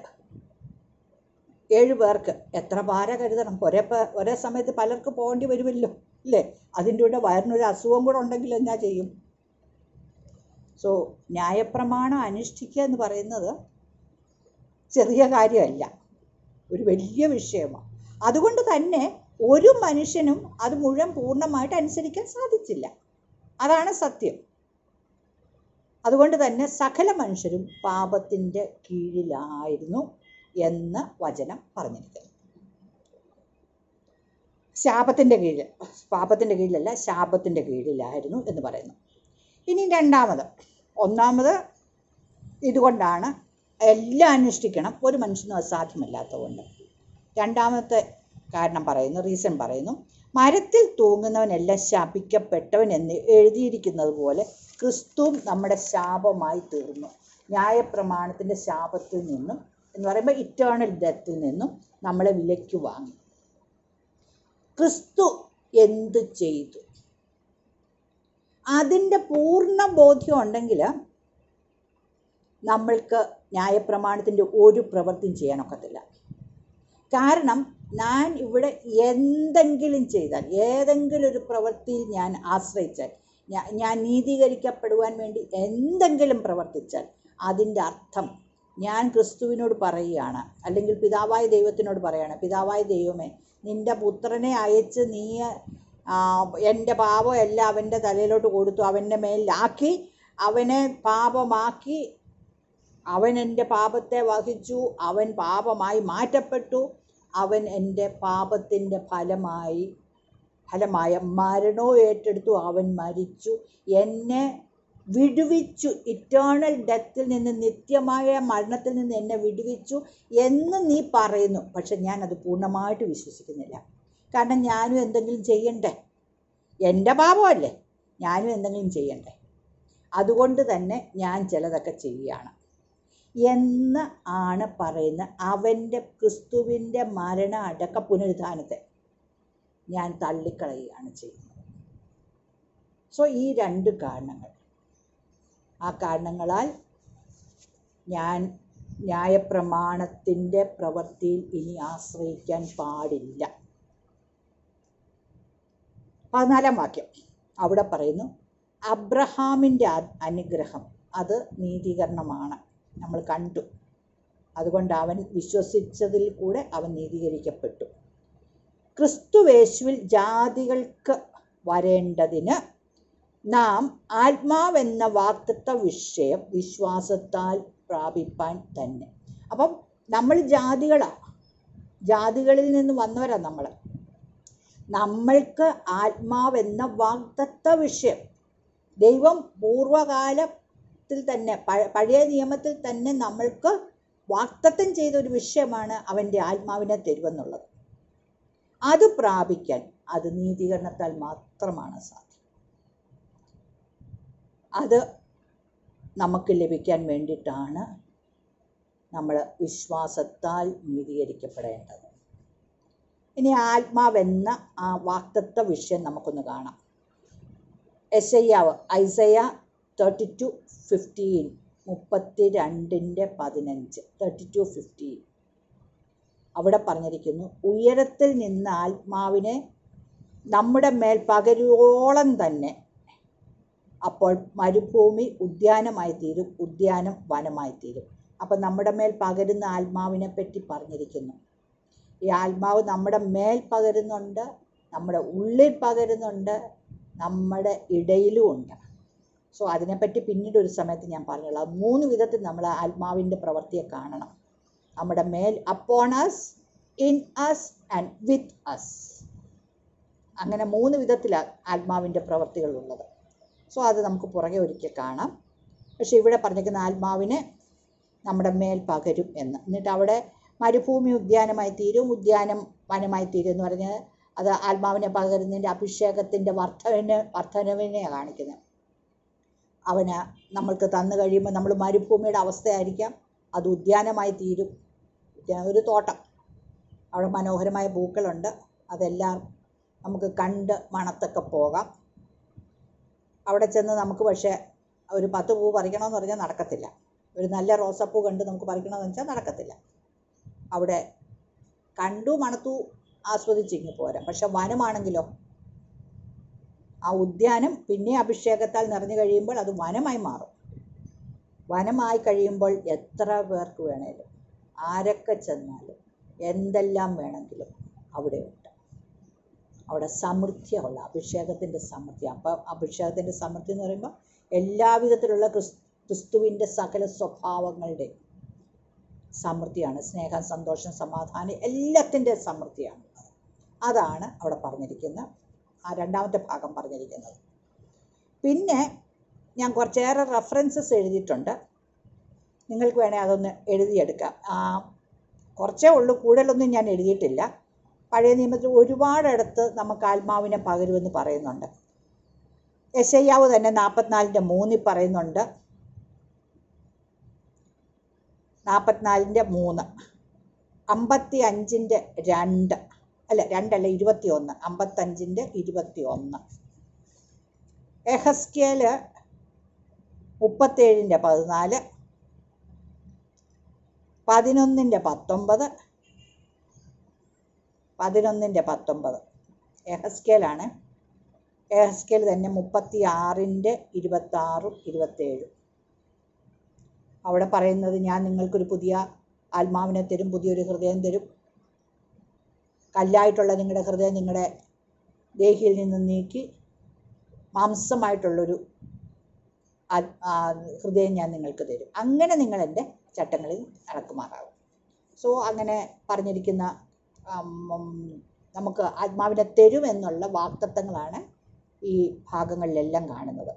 ഏഴ് പേർക്ക് എത്ര ഭാര കരുതണം ഒരേ പ- ഒരേ സമയത്ത് പലർക്ക് പോകേണ്ടി വരുമല്ലോ ഇല്ലേ അതിൻ്റെ കൂടെ വയറിനൊരു അസുഖം കൂടെ ഉണ്ടെങ്കിൽ എന്നാ ചെയ്യും സോ ന്യായപ്രമാണം അനുഷ്ഠിക്കുക എന്ന് പറയുന്നത് ചെറിയ കാര്യമല്ല ഒരു വലിയ വിഷയമാണ് അതുകൊണ്ട് തന്നെ ഒരു മനുഷ്യനും അത് മുഴുവൻ പൂർണ്ണമായിട്ട് അനുസരിക്കാൻ സാധിച്ചില്ല അതാണ് സത്യം അതുകൊണ്ട് തന്നെ സകല മനുഷ്യരും പാപത്തിൻ്റെ കീഴിലായിരുന്നു എന്ന് വചനം പറഞ്ഞിരിക്കുന്നു ശാപത്തിൻ്റെ കീഴിൽ പാപത്തിൻ്റെ കീഴിലല്ല ശാപത്തിൻ്റെ കീഴിലായിരുന്നു എന്ന് പറയുന്നു ഇനി രണ്ടാമത് ഒന്നാമത് ഇതുകൊണ്ടാണ് എല്ലാം അനുഷ്ഠിക്കണം ഒരു മനുഷ്യനും അത് സാധ്യമല്ലാത്തതുകൊണ്ട് രണ്ടാമത്തെ കാരണം പറയുന്നു റീസൺ പറയുന്നു മരത്തിൽ തൂങ്ങുന്നവനെല്ലാം ശപിക്കപ്പെട്ടവൻ എന്ന് എഴുതിയിരിക്കുന്നത് പോലെ ക്രിസ്തുവും നമ്മുടെ ശാപമായി തീർന്നു ന്യായപ്രമാണത്തിൻ്റെ ശാപത്തിൽ നിന്നും എന്ന് പറയുമ്പോൾ ഇറ്റേണൽ ഡെത്തിൽ നിന്നും നമ്മളെ വിലയ്ക്ക് വാങ്ങി ക്രിസ്തു എന്ത് ചെയ്തു അതിൻ്റെ പൂർണ്ണ ബോധ്യം ഉണ്ടെങ്കിൽ നമ്മൾക്ക് ന്യായപ്രമാണത്തിൻ്റെ ഒരു പ്രവൃത്തിയും ചെയ്യാനൊക്കത്തില്ല കാരണം ഞാൻ ഇവിടെ എന്തെങ്കിലും ചെയ്താൽ ഏതെങ്കിലും ഒരു പ്രവൃത്തിയിൽ ഞാൻ ആശ്രയിച്ചാൽ ഞാ- ഞാൻ നീതീകരിക്കപ്പെടുവാൻ വേണ്ടി എന്തെങ്കിലും പ്രവർത്തിച്ചാൽ അതിൻ്റെ അർത്ഥം ഞാൻ ക്രിസ്തുവിനോട് പറയുകയാണ് അല്ലെങ്കിൽ പിതാവായ ദൈവത്തിനോട് പറയുകയാണ് പിതാവായ ദൈവമേ നിൻ്റെ പുത്രനെ അയച്ച് നീ ആ, എൻ്റെ പാപം എല്ലാം അവൻ്റെ തലയിലോട്ട് കൊടുത്തു അവൻ്റെ മേലിലാക്കി അവനെ പാപമാക്കി അവൻ എൻ്റെ പാപത്തെ വഹിച്ചു അവൻ പാപമായി മാറ്റപ്പെട്ടു അവൻ എൻ്റെ പാപത്തിൻ്റെ ഫലമായി ഫലമായ മരണവും ഏറ്റെടുത്തു അവൻ മരിച്ചു എന്നെ വിടുവിച്ചു ഇറ്റേണൽ ഡെത്തിൽ നിന്ന് നിത്യമായ മരണത്തിൽ നിന്ന് എന്നെ വിടുവിച്ചു എന്ന് നീ പറയുന്നു പക്ഷെ ഞാൻ അത് പൂർണ്ണമായിട്ട് വിശ്വസിക്കുന്നില്ല കാരണം ഞാനും എന്തെങ്കിലും ചെയ്യണ്ടേ എൻ്റെ പാപമല്ലേ ഞാനും എന്തെങ്കിലും ചെയ്യണ്ടേ അതുകൊണ്ട് തന്നെ ഞാൻ ചിലതൊക്കെ ചെയ്യുകയാണ് എന്ന് ആണ് പറയുന്ന അവൻ്റെ ക്രിസ്തുവിൻ്റെ മരണ അടക്ക പുനരുദ്ധാനത്തെ ഞാൻ തള്ളിക്കളയുകയാണ് ചെയ്യുന്നത് സോ ഈ രണ്ട് കാരണങ്ങൾ ആ കാരണങ്ങളാൽ ഞാൻ ന്യായപ്രമാണത്തിൻ്റെ പ്രവൃത്തിയിൽ ഇനി ആശ്രയിക്കാൻ പാടില്ല പതിനാലാം വാക്യം അവിടെ പറയുന്നു അബ്രഹാമിൻ്റെ അ- അനുഗ്രഹം അത് നീതീകരണമാണ് നമ്മൾ കണ്ടു അതുകൊണ്ട് അവൻ വിശ്വസിച്ചതിൽ കൂടെ അവൻ നീതീകരിക്കപ്പെട്ടു ക്രിസ്തുവേശുവിൽ ജാതികൾക്ക് വരേണ്ടതിന് നാം ആത്മാവെന്ന വാക്തത്വ വിഷയം വിശ്വാസത്താൽ പ്രാപിപ്പാൻ തന്നെ അപ്പം നമ്മൾ ജാതികളാണ് ജാതികളിൽ നിന്ന് വന്നവരാണ് നമ്മൾ നമ്മൾക്ക് ആത്മാവെന്ന വാഗ്ദത്ത വിഷയം ദൈവം പൂർവകാലത്തിൽ തന്നെ പഴ- പഴയ നിയമത്തിൽ തന്നെ നമ്മൾക്ക് വാക്തത്വം ചെയ്ത ഒരു വിഷയമാണ് അവൻ്റെ ആത്മാവിനെ തരുമെന്നുള്ളത് അത് പ്രാപിക്കാൻ അത് നീതീകരണത്താൽ മാത്രമാണ് സാധ്യം അത് നമുക്ക് ലഭിക്കാൻ വേണ്ടിയിട്ടാണ് നമ്മൾ വിശ്വാസത്താൽ നീതീകരിക്കപ്പെടേണ്ടത് ഇനി ആത്മാവെന്ന ആ വാക്തത്വ വിഷയം നമുക്കൊന്ന് കാണാം എസയ്യാവ് ഐസയ തേർട്ടി ടു ഫിഫ്റ്റീൻ മുപ്പത്തി രണ്ടിൻ്റെ പതിനഞ്ച് തേർട്ടി ടു ഫിഫ്റ്റീൻ അവിടെ പറഞ്ഞിരിക്കുന്നു ഉയരത്തിൽ നിന്ന് ആത്മാവിനെ നമ്മുടെ മേൽ പകരുവോളം തന്നെ അപ്പോൾ മരുഭൂമി ഉദ്യാനമായി തീരും ഉദ്യാനം വനമായി തീരും അപ്പം നമ്മുടെ മേൽ പകരുന്ന ആത്മാവിനെ പറ്റി പറഞ്ഞിരിക്കുന്നു ഈ ആത്മാവ് നമ്മുടെ മേൽ പകരുന്നുണ്ട് നമ്മുടെ ഉള്ളിൽ പകരുന്നുണ്ട് നമ്മുടെ ഇടയിലും ഉണ്ട് സോ അതിനെപ്പറ്റി പിന്നീട് ഒരു സമയത്ത് ഞാൻ പറഞ്ഞോളാം മൂന്ന് വിധത്തിൽ നമ്മൾ ആത്മാവിൻ്റെ പ്രവൃത്തിയെ കാണണം നമ്മുടെ മേൽ upon us in us and with us അങ്ങനെ മൂന്ന് വിധത്തിലാണ് ആത്മാവിൻ്റെ പ്രവൃത്തികളുള്ളത് സോ അത് നമുക്ക് പുറകെ ഒരിക്കൽ കാണാം പക്ഷേ ഇവിടെ പറഞ്ഞിരിക്കുന്ന ആത്മാവിനെ നമ്മുടെ മേൽ പകരും എന്ന് എന്നിട്ട് അവിടെ മരുഭൂമി ഉദ്യാനമായി തീരും ഉദ്യാനം വനമായി തീരും എന്ന് പറഞ്ഞ് അത് ആത്മാവിനെ പകരുന്നതിൻ്റെ അഭിഷേകത്തിൻ്റെ വർദ്ധന വർധനവിനെയാണ് കാണിക്കുന്നത് അവന് നമ്മൾക്ക് തന്നു കഴിയുമ്പോൾ നമ്മൾ മരുഭൂമിയുടെ അവസ്ഥയായിരിക്കാം അത് ഉദ്യാനമായി തീരും ഉദ്യാനം ഒരു തോട്ടം അവിടെ മനോഹരമായ പൂക്കളുണ്ട് അതെല്ലാം നമുക്ക് കണ്ട് മണത്തൊക്കെ പോകാം അവിടെ ചെന്ന് നമുക്ക് പക്ഷേ ഒരു പത്ത് പൂ പറിക്കണമെന്ന് പറഞ്ഞാൽ നടക്കത്തില്ല ഒരു നല്ല റോസാപ്പൂ കണ്ട് നമുക്ക് പറിക്കണമെന്ന് വെച്ചാൽ നടക്കത്തില്ല അവിടെ കണ്ടു മണത്തു ആസ്വദിച്ചിങ്ങ് പോരാം പക്ഷെ വനമാണെങ്കിലോ ആ ഉദ്യാനം പിന്നെ അഭിഷേകത്താൽ നിറഞ്ഞു കഴിയുമ്പോൾ അത് വനമായി മാറും വനമായി കഴിയുമ്പോൾ എത്ര പേർക്ക് വേണേലും ആരൊക്കെ ചെന്നാലും എന്തെല്ലാം വേണമെങ്കിലും അവിടെയുണ്ട് അവിടെ സമൃദ്ധിയുള്ള അഭിഷേകത്തിൻ്റെ സമൃദ്ധി അപ്പം അഭിഷേകത്തിൻ്റെ സമൃദ്ധി എന്ന് പറയുമ്പോൾ എല്ലാവിധത്തിലുള്ള ക്രിസ് ക്രിസ്തുവിൻ്റെ സകല സ്വഭാവങ്ങളുടെ സമൃദ്ധിയാണ് സ്നേഹം സന്തോഷം സമാധാനം എല്ലാത്തിൻ്റെ സമൃദ്ധിയാണ് അതാണ് അവിടെ പറഞ്ഞിരിക്കുന്ന ആ രണ്ടാമത്തെ ഭാഗം പറഞ്ഞിരിക്കുന്നത് പിന്നെ ഞാൻ കുറച്ചേറെ റെഫറൻസസ് എഴുതിയിട്ടുണ്ട് നിങ്ങൾക്ക് വേണേൽ അതൊന്ന് എഴുതിയെടുക്കാം ആ, കുറച്ചേ ഉള്ളൂ കൂടുതലൊന്നും ഞാൻ എഴുതിയിട്ടില്ല പഴയ നിയമത്തിൽ ഒരുപാടിടത്ത് നമുക്ക് ആത്മാവിനെ പകരുമെന്ന് പറയുന്നുണ്ട് യശയ്യാവ് തന്നെ നാൽപ്പത്തിനാലിൻ്റെ മൂന്നിൽ പറയുന്നുണ്ട് നാൽപ്പത്തിനാലിൻ്റെ മൂന്ന് അമ്പത്തി അഞ്ചിൻ്റെ രണ്ട് അല്ല രണ്ടല്ല ഇരുപത്തി ഒന്ന് അമ്പത്തഞ്ചിൻ്റെ ഇരുപത്തി ഒന്ന് എഹസ്കേല് മുപ്പത്തേഴിൻ്റെ പതിനാല് പതിനൊന്നിൻ്റെ പത്തൊമ്പത് പതിനൊന്നിൻ്റെ പത്തൊമ്പത് എഹസ്കേലാണ് എഹസ്കേൽ തന്നെ മുപ്പത്തി ആറിൻ്റെ ഇരുപത്താറും ഇരുപത്തേഴും അവിടെ പറയുന്നത് ഞാൻ നിങ്ങൾക്കൊരു പുതിയ ആത്മാവിനെ തരും പുതിയൊരു ഹൃദയം തരും കല്ലായിട്ടുള്ള നിങ്ങളുടെ ഹൃദയം നിങ്ങളുടെ ദേഹിയിൽ നിന്ന് നീക്കി മാംസമായിട്ടുള്ളൊരു ആത്- ആ, ഹൃദയം ഞാൻ നിങ്ങൾക്ക് തരും അങ്ങനെ നിങ്ങൾ എൻ്റെ ചട്ടങ്ങളിൽ നടക്കുമാറാകും സോ അങ്ങനെ പറഞ്ഞിരിക്കുന്ന ആം, ഉം, നമുക്ക് ആത്മാവിനെ തരും എന്നുള്ള വാക്തത്വങ്ങളാണ് ഈ ഭാഗങ്ങളിലെല്ലാം കാണുന്നത്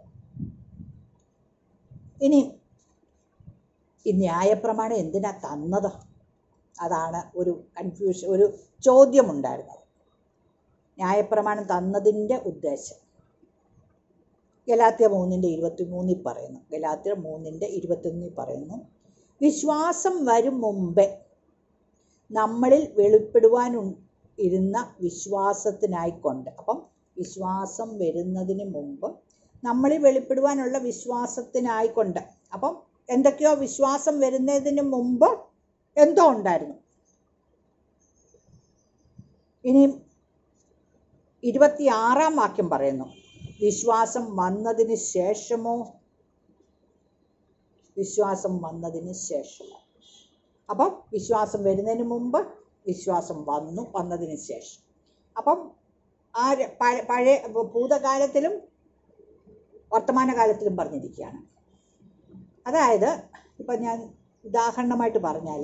ഇനി ഈ ന്യായപ്രമാണം എന്തിനാ തന്നത് അതാണ് ഒരു കൺഫ്യൂഷൻ ഒരു ചോദ്യമുണ്ടായിരുന്നത് ന്യായപ്രമാണം തന്നതിൻ്റെ ഉദ്ദേശം ഗലാത്യ മൂന്നിൻ്റെ ഇരുപത്തി മൂന്നിൽ പറയുന്നു ഗലാത്യ മൂന്നിൻ്റെ ഇരുപത്തൊന്നിൽ പറയുന്നു വിശ്വാസം വരും മുമ്പേ നമ്മളിൽ വെളിപ്പെടുവാൻ ഇരുന്ന വിശ്വാസത്തിനായിക്കൊണ്ട് അപ്പം വിശ്വാസം വരുന്നതിന് മുമ്പ് നമ്മളിൽ വെളിപ്പെടുവാനുള്ള വിശ്വാസത്തിനായിക്കൊണ്ട് അപ്പം എന്തൊക്കെയോ വിശ്വാസം വരുന്നതിന് മുമ്പ് എന്തോ ഉണ്ടായിരുന്നു ഇനി ഇരുപത്തിയാറാം വാക്യം പറയുന്നു വിശ്വാസം വന്നതിന് ശേഷമോ വിശ്വാസം വന്നതിന് ശേഷമോ അപ്പം വിശ്വാസം വരുന്നതിന് മുമ്പ് വിശ്വാസം വന്നു വന്നതിന് ശേഷം അപ്പം ആ ര- പഴ- പഴയ ഭൂതകാലത്തിലും വർത്തമാനകാലത്തിലും പറഞ്ഞിരിക്കുകയാണ് അതായത് ഇപ്പം ഞാൻ ഉദാഹരണമായിട്ട് പറഞ്ഞാൽ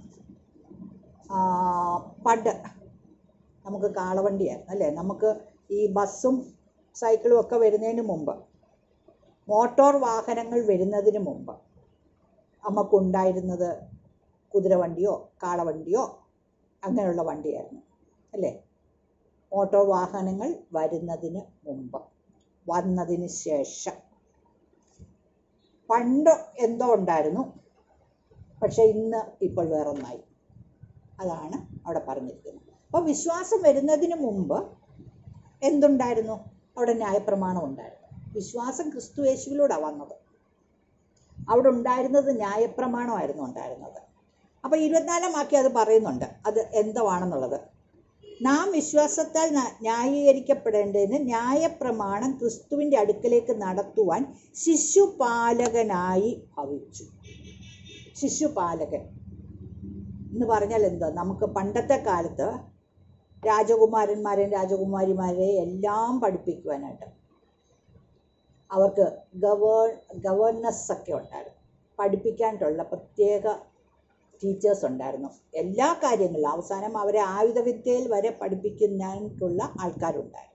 പണ്ട് നമുക്ക് കാളവണ്ടിയായിരുന്നു അല്ലേ നമുക്ക് ഈ ബസ്സും സൈക്കിളും ഒക്കെ വരുന്നതിന് മുമ്പ് മോട്ടോർ വാഹനങ്ങൾ വരുന്നതിന് മുമ്പ് നമുക്കുണ്ടായിരുന്നത് കുതിരവണ്ടിയോ കാളവണ്ടിയോ അങ്ങനെയുള്ള വണ്ടിയായിരുന്നു അല്ലേ മോട്ടോർ വാഹനങ്ങൾ വരുന്നതിന് മുമ്പ് വന്നതിന് ശേഷം പണ്ട് എന്തോ ഉണ്ടായിരുന്നു പക്ഷെ ഇന്ന് ഇപ്പോൾ വേറൊന്നായി അതാണ് അവിടെ പറഞ്ഞിരിക്കുന്നത് അപ്പോൾ വിശ്വാസം വരുന്നതിന് മുമ്പ് എന്തുണ്ടായിരുന്നു അവിടെ ന്യായപ്രമാണം ഉണ്ടായിരുന്നു വിശ്വാസം ക്രിസ്തു യേശുവിലൂടെയാണ് വന്നത് അവിടെ ഉണ്ടായിരുന്നത് ന്യായപ്രമാണമായിരുന്നു ഉണ്ടായിരുന്നത് അപ്പോൾ ഇരുപത്തിനാലാം വാക്യം അത് പറയുന്നുണ്ട് അത് എന്താണെന്നുള്ളത് നാം വിശ്വാസത്താൽ ന- ന്യായീകരിക്കപ്പെടേണ്ടതിന് ന്യായപ്രമാണം ക്രിസ്തുവിൻ്റെ അടുക്കലേക്ക് നടത്തുവാൻ ശിശുപാലകനായി ഭവിച്ചു ശിശുപാലകൻ എന്ന് പറഞ്ഞാൽ എന്താ നമുക്ക് പണ്ടത്തെ കാലത്ത് രാജകുമാരന്മാരെയും രാജകുമാരിമാരെയും എല്ലാം പഠിപ്പിക്കുവാനായിട്ട് അവർക്ക് ഗവേൺ ഗവേർണസ് ഒക്കെ ഉണ്ടായിരുന്നു പഠിപ്പിക്കാനായിട്ടുള്ള പ്രത്യേക ടീച്ചേഴ്സ് ഉണ്ടായിരുന്നു എല്ലാ കാര്യങ്ങളിലും അവസാനം അവരെ ആയുധവിദ്യയിൽ വരെ പഠിപ്പിക്കാനായിട്ടുള്ള ആൾക്കാരുണ്ടായിരുന്നു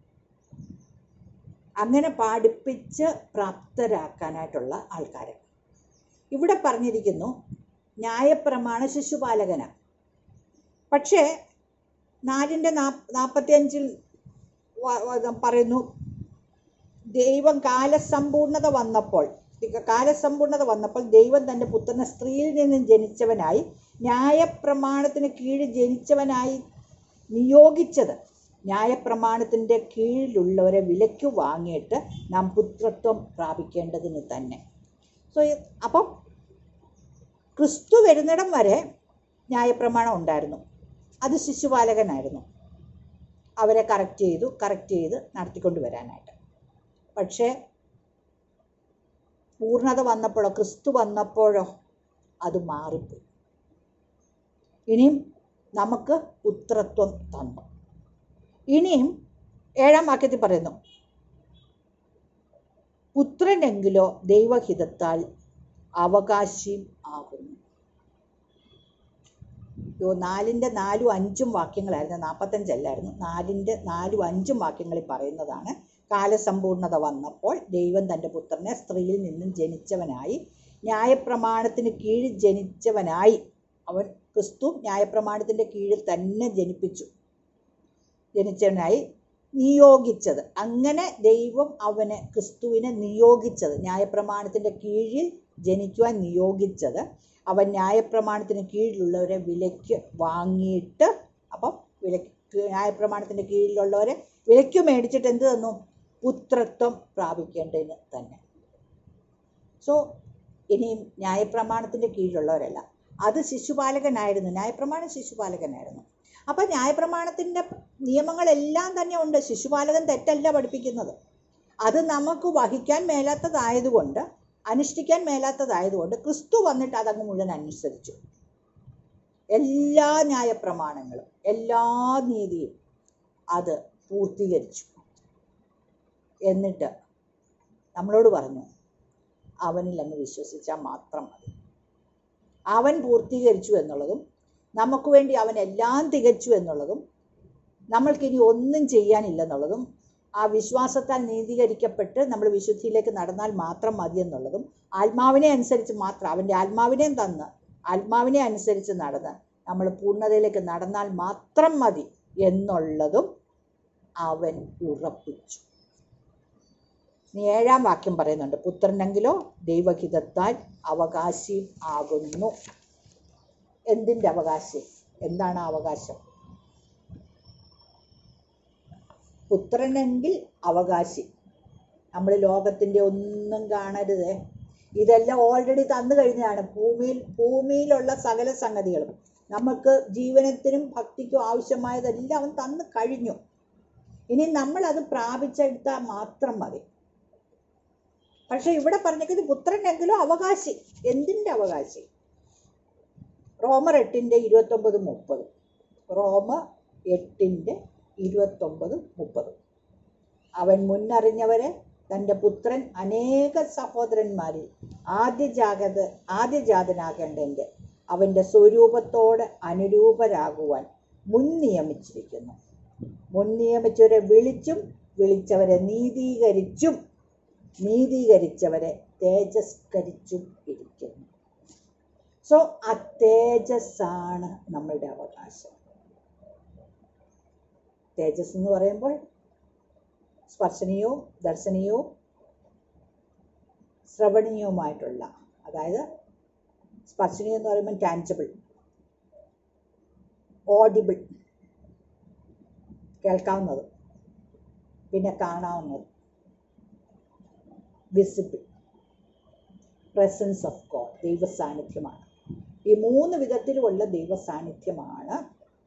അങ്ങനെ പഠിപ്പിച്ച് പ്രാപ്തരാക്കാനായിട്ടുള്ള ആൾക്കാർ ഇവിടെ പറഞ്ഞിരിക്കുന്നു ന്യായപ്രമാണ ശിശുപാലകന പക്ഷേ നാലിൻ്റെ നാ നാൽപ്പത്തിയഞ്ചിൽ വ- വ- പറയുന്നു ദൈവം കാലസമ്പൂർണത വന്നപ്പോൾ ഇക കാലസമ്പൂർണത വന്നപ്പോൾ ദൈവം തൻ്റെ പുത്രനെ സ്ത്രീയിൽ നിന്നും ജനിച്ചവനായി ന്യായപ്രമാണത്തിന് കീഴിൽ ജനിച്ചവനായി നിയോഗിച്ചത് ന്യായപ്രമാണത്തിൻ്റെ കീഴിലുള്ളവരെ വിലയ്ക്ക് വാങ്ങിയിട്ട് നാം പുത്രത്വം പ്രാപിക്കേണ്ടതിന് തന്നെ സോ അപ്പം ക്രിസ്തു വരുന്നിടം വരെ ന്യായപ്രമാണം ഉണ്ടായിരുന്നു അത് ശിശുപാലകനായിരുന്നു അവരെ കറക്റ്റ് ചെയ്തു കറക്റ്റ് ചെയ്ത് നടത്തിക്കൊണ്ട് വരാനായിട്ട് പക്ഷേ പൂർണ്ണത വന്നപ്പോഴോ ക്രിസ്തു വന്നപ്പോഴോ അത് മാറിപ്പോയി ഇനിയും നമുക്ക് പുത്രത്വം തന്നു ഇനിയും ഏഴാം വാക്യത്തിൽ പറയുന്നു പുത്രനെങ്കിലോ ദൈവഹിതത്താൽ അവകാശിയും ആകുന്നു യോ നാലിൻ്റെ നാലും അഞ്ചും വാക്യങ്ങളായിരുന്നു നാൽപ്പത്തഞ്ചല്ലായിരുന്നു നാലിൻ്റെ നാലും അഞ്ചും വാക്യങ്ങളിൽ പറയുന്നതാണ് കാലസമ്പൂർണത വന്നപ്പോൾ ദൈവം തൻ്റെ പുത്രനെ സ്ത്രീയിൽ നിന്നും ജനിച്ചവനായി ന്യായപ്രമാണത്തിന് കീഴിൽ ജനിച്ചവനായി അവൻ ക്രിസ്തു ന്യായപ്രമാണത്തിൻ്റെ കീഴിൽ തന്നെ ജനിപ്പിച്ചു ജനിച്ചവനായി നിയോഗിച്ചത് അങ്ങനെ ദൈവം അവനെ ക്രിസ്തുവിനെ നിയോഗിച്ചത് ന്യായപ്രമാണത്തിൻ്റെ കീഴിൽ ജനിക്കുവാൻ നിയോഗിച്ചത് അവൻ ന്യായപ്രമാണത്തിന് കീഴിലുള്ളവരെ വിലയ്ക്ക് വാങ്ങിയിട്ട് അപ്പം വിലയ്ക്ക് ന്യായപ്രമാണത്തിൻ്റെ കീഴിലുള്ളവരെ വിലയ്ക്ക് മേടിച്ചിട്ട് എന്ത് തന്നു പുത്രത്വം പ്രാപിക്കേണ്ടതിന് തന്നെ സോ ഇനിയും ന്യായപ്രമാണത്തിൻ്റെ കീഴിലുള്ളവരല്ല അത് ശിശുപാലകനായിരുന്നു ന്യായപ്രമാണം ശിശുപാലകനായിരുന്നു അപ്പം ന്യായപ്രമാണത്തിൻ്റെ നിയമങ്ങളെല്ലാം തന്നെ ഉണ്ട് ശിശുപാലകൻ തെറ്റല്ല പഠിപ്പിക്കുന്നത് അത് നമുക്ക് വഹിക്കാൻ മേലാത്തതായതുകൊണ്ട് അനുഷ്ഠിക്കാൻ മേലാത്തതായതുകൊണ്ട് ക്രിസ്തു വന്നിട്ട് അതങ്ങ് മുഴുവൻ അനുസരിച്ചു എല്ലാ ന്യായപ്രമാണങ്ങളും എല്ലാ നീതിയും അത് പൂർത്തീകരിച്ചു എന്നിട്ട് നമ്മളോട് പറഞ്ഞു അവനിൽ അങ്ങ് വിശ്വസിച്ചാൽ മാത്രം മതി അവൻ പൂർത്തീകരിച്ചു എന്നുള്ളതും നമുക്ക് വേണ്ടി അവൻ എല്ലാം തികച്ചു എന്നുള്ളതും നമ്മൾക്കിനി ഒന്നും ചെയ്യാനില്ലെന്നുള്ളതും ആ വിശ്വാസത്താൽ നീതീകരിക്കപ്പെട്ട് നമ്മൾ വിശുദ്ധിയിലേക്ക് നടന്നാൽ മാത്രം മതി എന്നുള്ളതും ആത്മാവിനെ അനുസരിച്ച് മാത്രം അവൻ്റെ ആത്മാവിനെയും തന്ന് ആത്മാവിനെ അനുസരിച്ച് നടന്ന് നമ്മൾ പൂർണ്ണതയിലേക്ക് നടന്നാൽ മാത്രം മതി എന്നുള്ളതും അവൻ ഉറപ്പിച്ചു ഇനി ഏഴാം വാക്യം പറയുന്നുണ്ട് പുത്രനെങ്കിലോ ദൈവഹിതത്താൽ അവകാശി ആകുന്നു എന്തിൻ്റെ അവകാശം എന്താണ് ആ അവകാശം പുത്രനെങ്കിൽ അവകാശി നമ്മൾ ലോകത്തിൻ്റെ ഒന്നും കാണരുത് ഇതെല്ലാം ഓൾറെഡി തന്നു കഴിഞ്ഞതാണ് ഭൂമിയിൽ ഭൂമിയിലുള്ള സകല സംഗതികളും നമുക്ക് ജീവനത്തിനും ഭക്തിക്കും ആവശ്യമായതെല്ലാം അവൻ തന്നു കഴിഞ്ഞു ഇനി നമ്മൾ അത് പ്രാപിച്ചെടുത്താൽ മാത്രം മതി പക്ഷെ ഇവിടെ പറഞ്ഞിരിക്കുന്നത് പുത്രനെങ്കിലും അവകാശി എന്തിൻ്റെ അവകാശി റോമർ എട്ടിൻ്റെ ഇരുപത്തൊമ്പത് മുപ്പത് റോമ എട്ടിൻ്റെ ഇരുപത്തൊമ്പത് മുപ്പത് അവൻ മുന്നറിഞ്ഞവരെ തൻ്റെ പുത്രൻ അനേക സഹോദരന്മാരിൽ ആദ്യജാഗത ആദ്യജാതനാകേണ്ടതിൻ്റെ അവൻ്റെ സ്വരൂപത്തോട് അനുരൂപരാകുവാൻ മുൻ നിയമിച്ചിരിക്കുന്നു മുൻ നിയമിച്ചവരെ വിളിച്ചും വിളിച്ചവരെ നീതീകരിച്ചും നീതീകരിച്ചവരെ തേജസ്കരിച്ചും ഇരിക്കുന്നു സോ ആ തേജസ്സാണ് നമ്മളുടെ അവകാശം തേജസ് എന്ന് പറയുമ്പോൾ സ്പർശനീയവും ദർശനീയവും ശ്രവണീയവുമായിട്ടുള്ള അതായത് സ്പർശനീയം എന്ന് പറയുമ്പോൾ ടാൻജിബിൾ ഓഡിബിൾ കേൾക്കാവുന്നത് പിന്നെ കാണാവുന്നത് വിസിബിൾ പ്രസൻസ് ഓഫ് ഗോഡ് ദൈവ സാന്നിധ്യമാണ് ഈ മൂന്ന് വിധത്തിലുമുള്ള ദൈവ സാന്നിധ്യമാണ്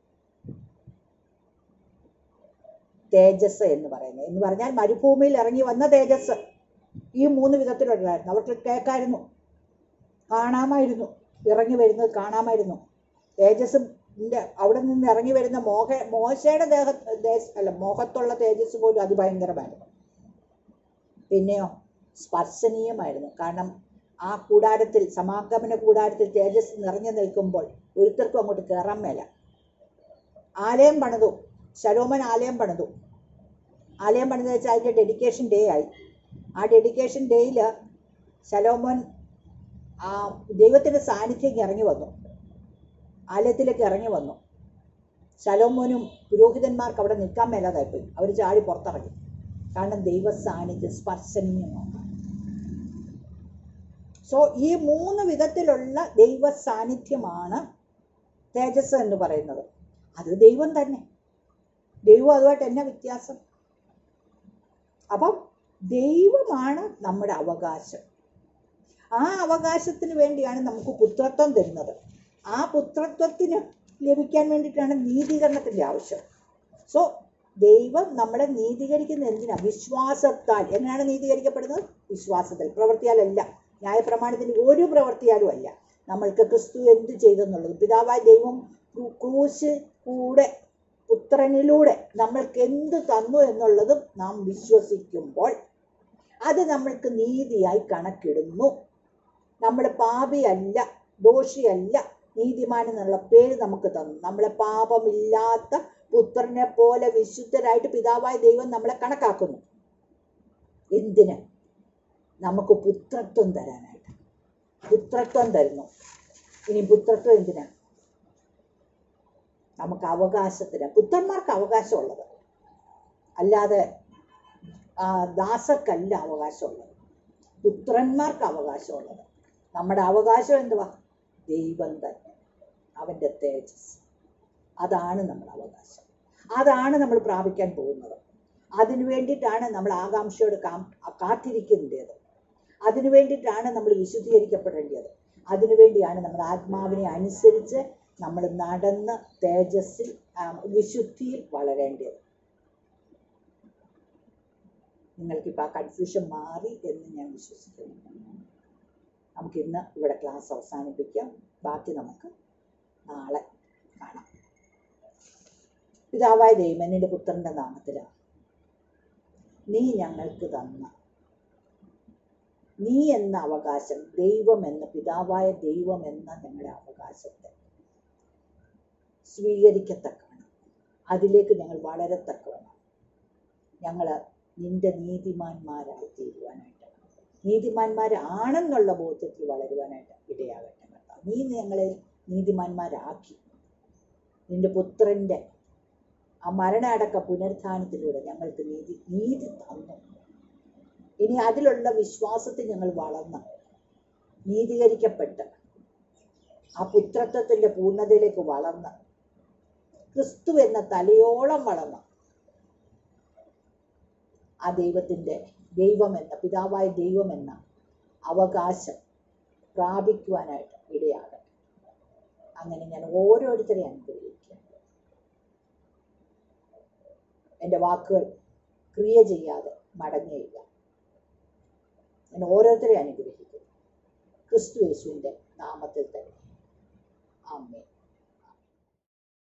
തേജസ് എന്ന് പറയുന്നത് എന്ന് പറഞ്ഞാൽ മരുഭൂമിയിൽ ഇറങ്ങി വന്ന തേജസ് ഈ മൂന്ന് വിധത്തിലുള്ളതായിരുന്നു അവർക്ക് കേൾക്കായിരുന്നു കാണാമായിരുന്നു ഇറങ്ങി വരുന്നത് കാണാമായിരുന്നു തേജസ് അവിടെ നിന്ന് ഇറങ്ങി വരുന്ന മോഹ മോശയുടെ ദേഹ ദേശ- അല്ല മോഹത്തുള്ള തേജസ് പോലും അതിഭയങ്കരമായിരുന്നു പിന്നെയോ സ്പർശനീയമായിരുന്നു കാരണം ആ കൂടാരത്തിൽ സമാഗമന കൂടാരത്തിൽ തേജസ് നിറഞ്ഞു നിൽക്കുമ്പോൾ ഒരുത്തർക്കും അങ്ങോട്ട് കയറാൻ മേല ആലയം പണിതു ശലോമൻ ആലയം പണിതു ആലയം പണിതെന്ന് വെച്ചാൽ അതിൻ്റെ ഡെഡിക്കേഷൻ ഡേ ആയി ആ ഡെഡിക്കേഷൻ ഡേയിൽ ശലോമോൻ ആ ദൈവത്തിൻ്റെ സാന്നിധ്യം ഇറങ്ങി വന്നു ആലയത്തിലേക്ക് ഇറങ്ങി വന്നു ശലോമോനും പുരോഹിതന്മാർക്ക് അവിടെ നിൽക്കാൻ മേലാതായിപ്പോയി അവർ ചാടി പുറത്തിറങ്ങി കാരണം ദൈവ സാന്നിധ്യം സ്പർശനീയമാണ് സോ ഈ മൂന്ന് വിധത്തിലുള്ള ദൈവ സാന്നിധ്യമാണ് തേജസ് എന്ന് പറയുന്നത് അത് ദൈവം തന്നെ ദൈവം അതുമായിട്ട് എന്നാ വ്യത്യാസം അപ്പം ദൈവമാണ് നമ്മുടെ അവകാശം ആ അവകാശത്തിന് വേണ്ടിയാണ് നമുക്ക് പുത്രത്വം തരുന്നത് ആ പുത്രത്വത്തിന് ലഭിക്കാൻ വേണ്ടിയിട്ടാണ് നീതീകരണത്തിൻ്റെ ആവശ്യം സോ ദൈവം നമ്മളെ നീതീകരിക്കുന്ന എന്തിനാ വിശ്വാസത്താൽ എങ്ങനെയാണ് നീതീകരിക്കപ്പെടുന്നത് വിശ്വാസത്തിൽ പ്രവൃത്തിയാലല്ല ന്യായപ്രമാണത്തിന് ഒരു പ്രവൃത്തിയാലും അല്ല നമ്മൾക്ക് ക്രിസ്തു എന്ത് ചെയ്തെന്നുള്ളത് പിതാവായ ദൈവം ക്രൂ- ക്രൂശ് കൂടെ പുത്രനിലൂടെ നമ്മൾക്ക് എന്ത് തന്നു എന്നുള്ളതും നാം വിശ്വസിക്കുമ്പോൾ അത് നമ്മൾക്ക് നീതിയായി കണക്കിടുന്നു നമ്മൾ പാപിയല്ല ദോഷിയല്ല നീതിമാൻ എന്നുള്ള പേര് നമുക്ക് തന്നു നമ്മളെ പാപമില്ലാത്ത പുത്രനെ പോലെ വിശുദ്ധരായിട്ട് പിതാവായ ദൈവം നമ്മളെ കണക്കാക്കുന്നു എന്തിന് നമുക്ക് പുത്രത്വം തരാനായിട്ട് പുത്രത്വം തരുന്നു ഇനി പുത്രത്വം എന്തിനാ നമുക്ക് അവകാശത്തിന് പുത്രന്മാർക്ക് അവകാശമുള്ളത് അല്ലാതെ ആ, ദാസർക്കല്ല അവകാശമുള്ളത് പുത്രന്മാർക്ക് അവകാശമുള്ളത് നമ്മുടെ അവകാശം എന്തുവാ ദൈവം തന്നെ അവൻ്റെ തേജസ് അതാണ് നമ്മുടെ അവകാശം അതാണ് നമ്മൾ പ്രാപിക്കാൻ പോകുന്നത് അതിനു വേണ്ടിയിട്ടാണ് നമ്മൾ ആകാംക്ഷയോട് കാം കാത്തിരിക്കേണ്ടത് അതിനു വേണ്ടിയിട്ടാണ് നമ്മൾ വിശുദ്ധീകരിക്കപ്പെടേണ്ടത് അതിനുവേണ്ടിയാണ് നമ്മൾ ആത്മാവിനെ അനുസരിച്ച് നമ്മൾ നടന്ന് തേജസ്സിൽ ആ, വിശുദ്ധിയിൽ വളരേണ്ടത് നിങ്ങൾക്കിപ്പോൾ ആ കൺഫ്യൂഷൻ മാറി എന്ന് ഞാൻ വിശ്വസിക്കുന്നു നമുക്ക് ഇന്ന് ഇവിടെ ക്ലാസ് അവസാനിപ്പിക്കാം ബാക്കി നമുക്ക് നാളെ കാണാം പിതാവായ ദൈവം നിന്റെ പുത്രന്റെ നാമത്തിലാണ് നീ ഞങ്ങൾക്ക് തന്ന നീ എന്ന അവകാശം ദൈവം എന്ന പിതാവായ ദൈവം എന്ന ഞങ്ങളുടെ അവകാശത്തെ സ്വീകരിക്കത്തക്കവണ്ണം അതിലേക്ക് ഞങ്ങൾ വളരത്തക്കവണ്ണം ഞങ്ങൾ നിന്റെ നീതിമാന്മാരായി തീരുവാനായിട്ട് നീതിമാന്മാരാണെന്നുള്ള ബോധ്യത്തിൽ വളരുവാനായിട്ട് ഇടയാകട്ടെ കർത്താവ് നീ ഞങ്ങളെ നീതിമാന്മാരാക്കി നിന്റെ പുത്രൻ്റെ ആ മരണമടക്ക പുനരുത്ഥാനത്തിലൂടെ ഞങ്ങൾക്ക് നീതി നീതി തന്നു ഇനി അതിലുള്ള വിശ്വാസത്തിൽ ഞങ്ങൾ വളർന്ന് നീതീകരിക്കപ്പെട്ട് ആ പുത്രത്വത്തിൻ്റെ പൂർണ്ണതയിലേക്ക് വളർന്ന് ക്രിസ്തു എന്ന തലയോളം വളർന്ന് ആ ദൈവത്തിൻ്റെ ദൈവമെന്ന പിതാവായ ദൈവമെന്ന അവകാശം പ്രാപിക്കുവാനായിട്ട് ഇടയാകട്ടെ അങ്ങനെ ഞാൻ ഓരോരുത്തരെയും അനുഗ്രഹിക്കുക എൻ്റെ വാക്കുകൾ ക്രിയ ചെയ്യാതെ മടങ്ങിയില്ല ഞാൻ ഓരോരുത്തരെയും അനുഗ്രഹിക്കുന്നു ക്രിസ്തു യേശുവിൻ്റെ നാമത്തിൽ തന്നെ ആമേ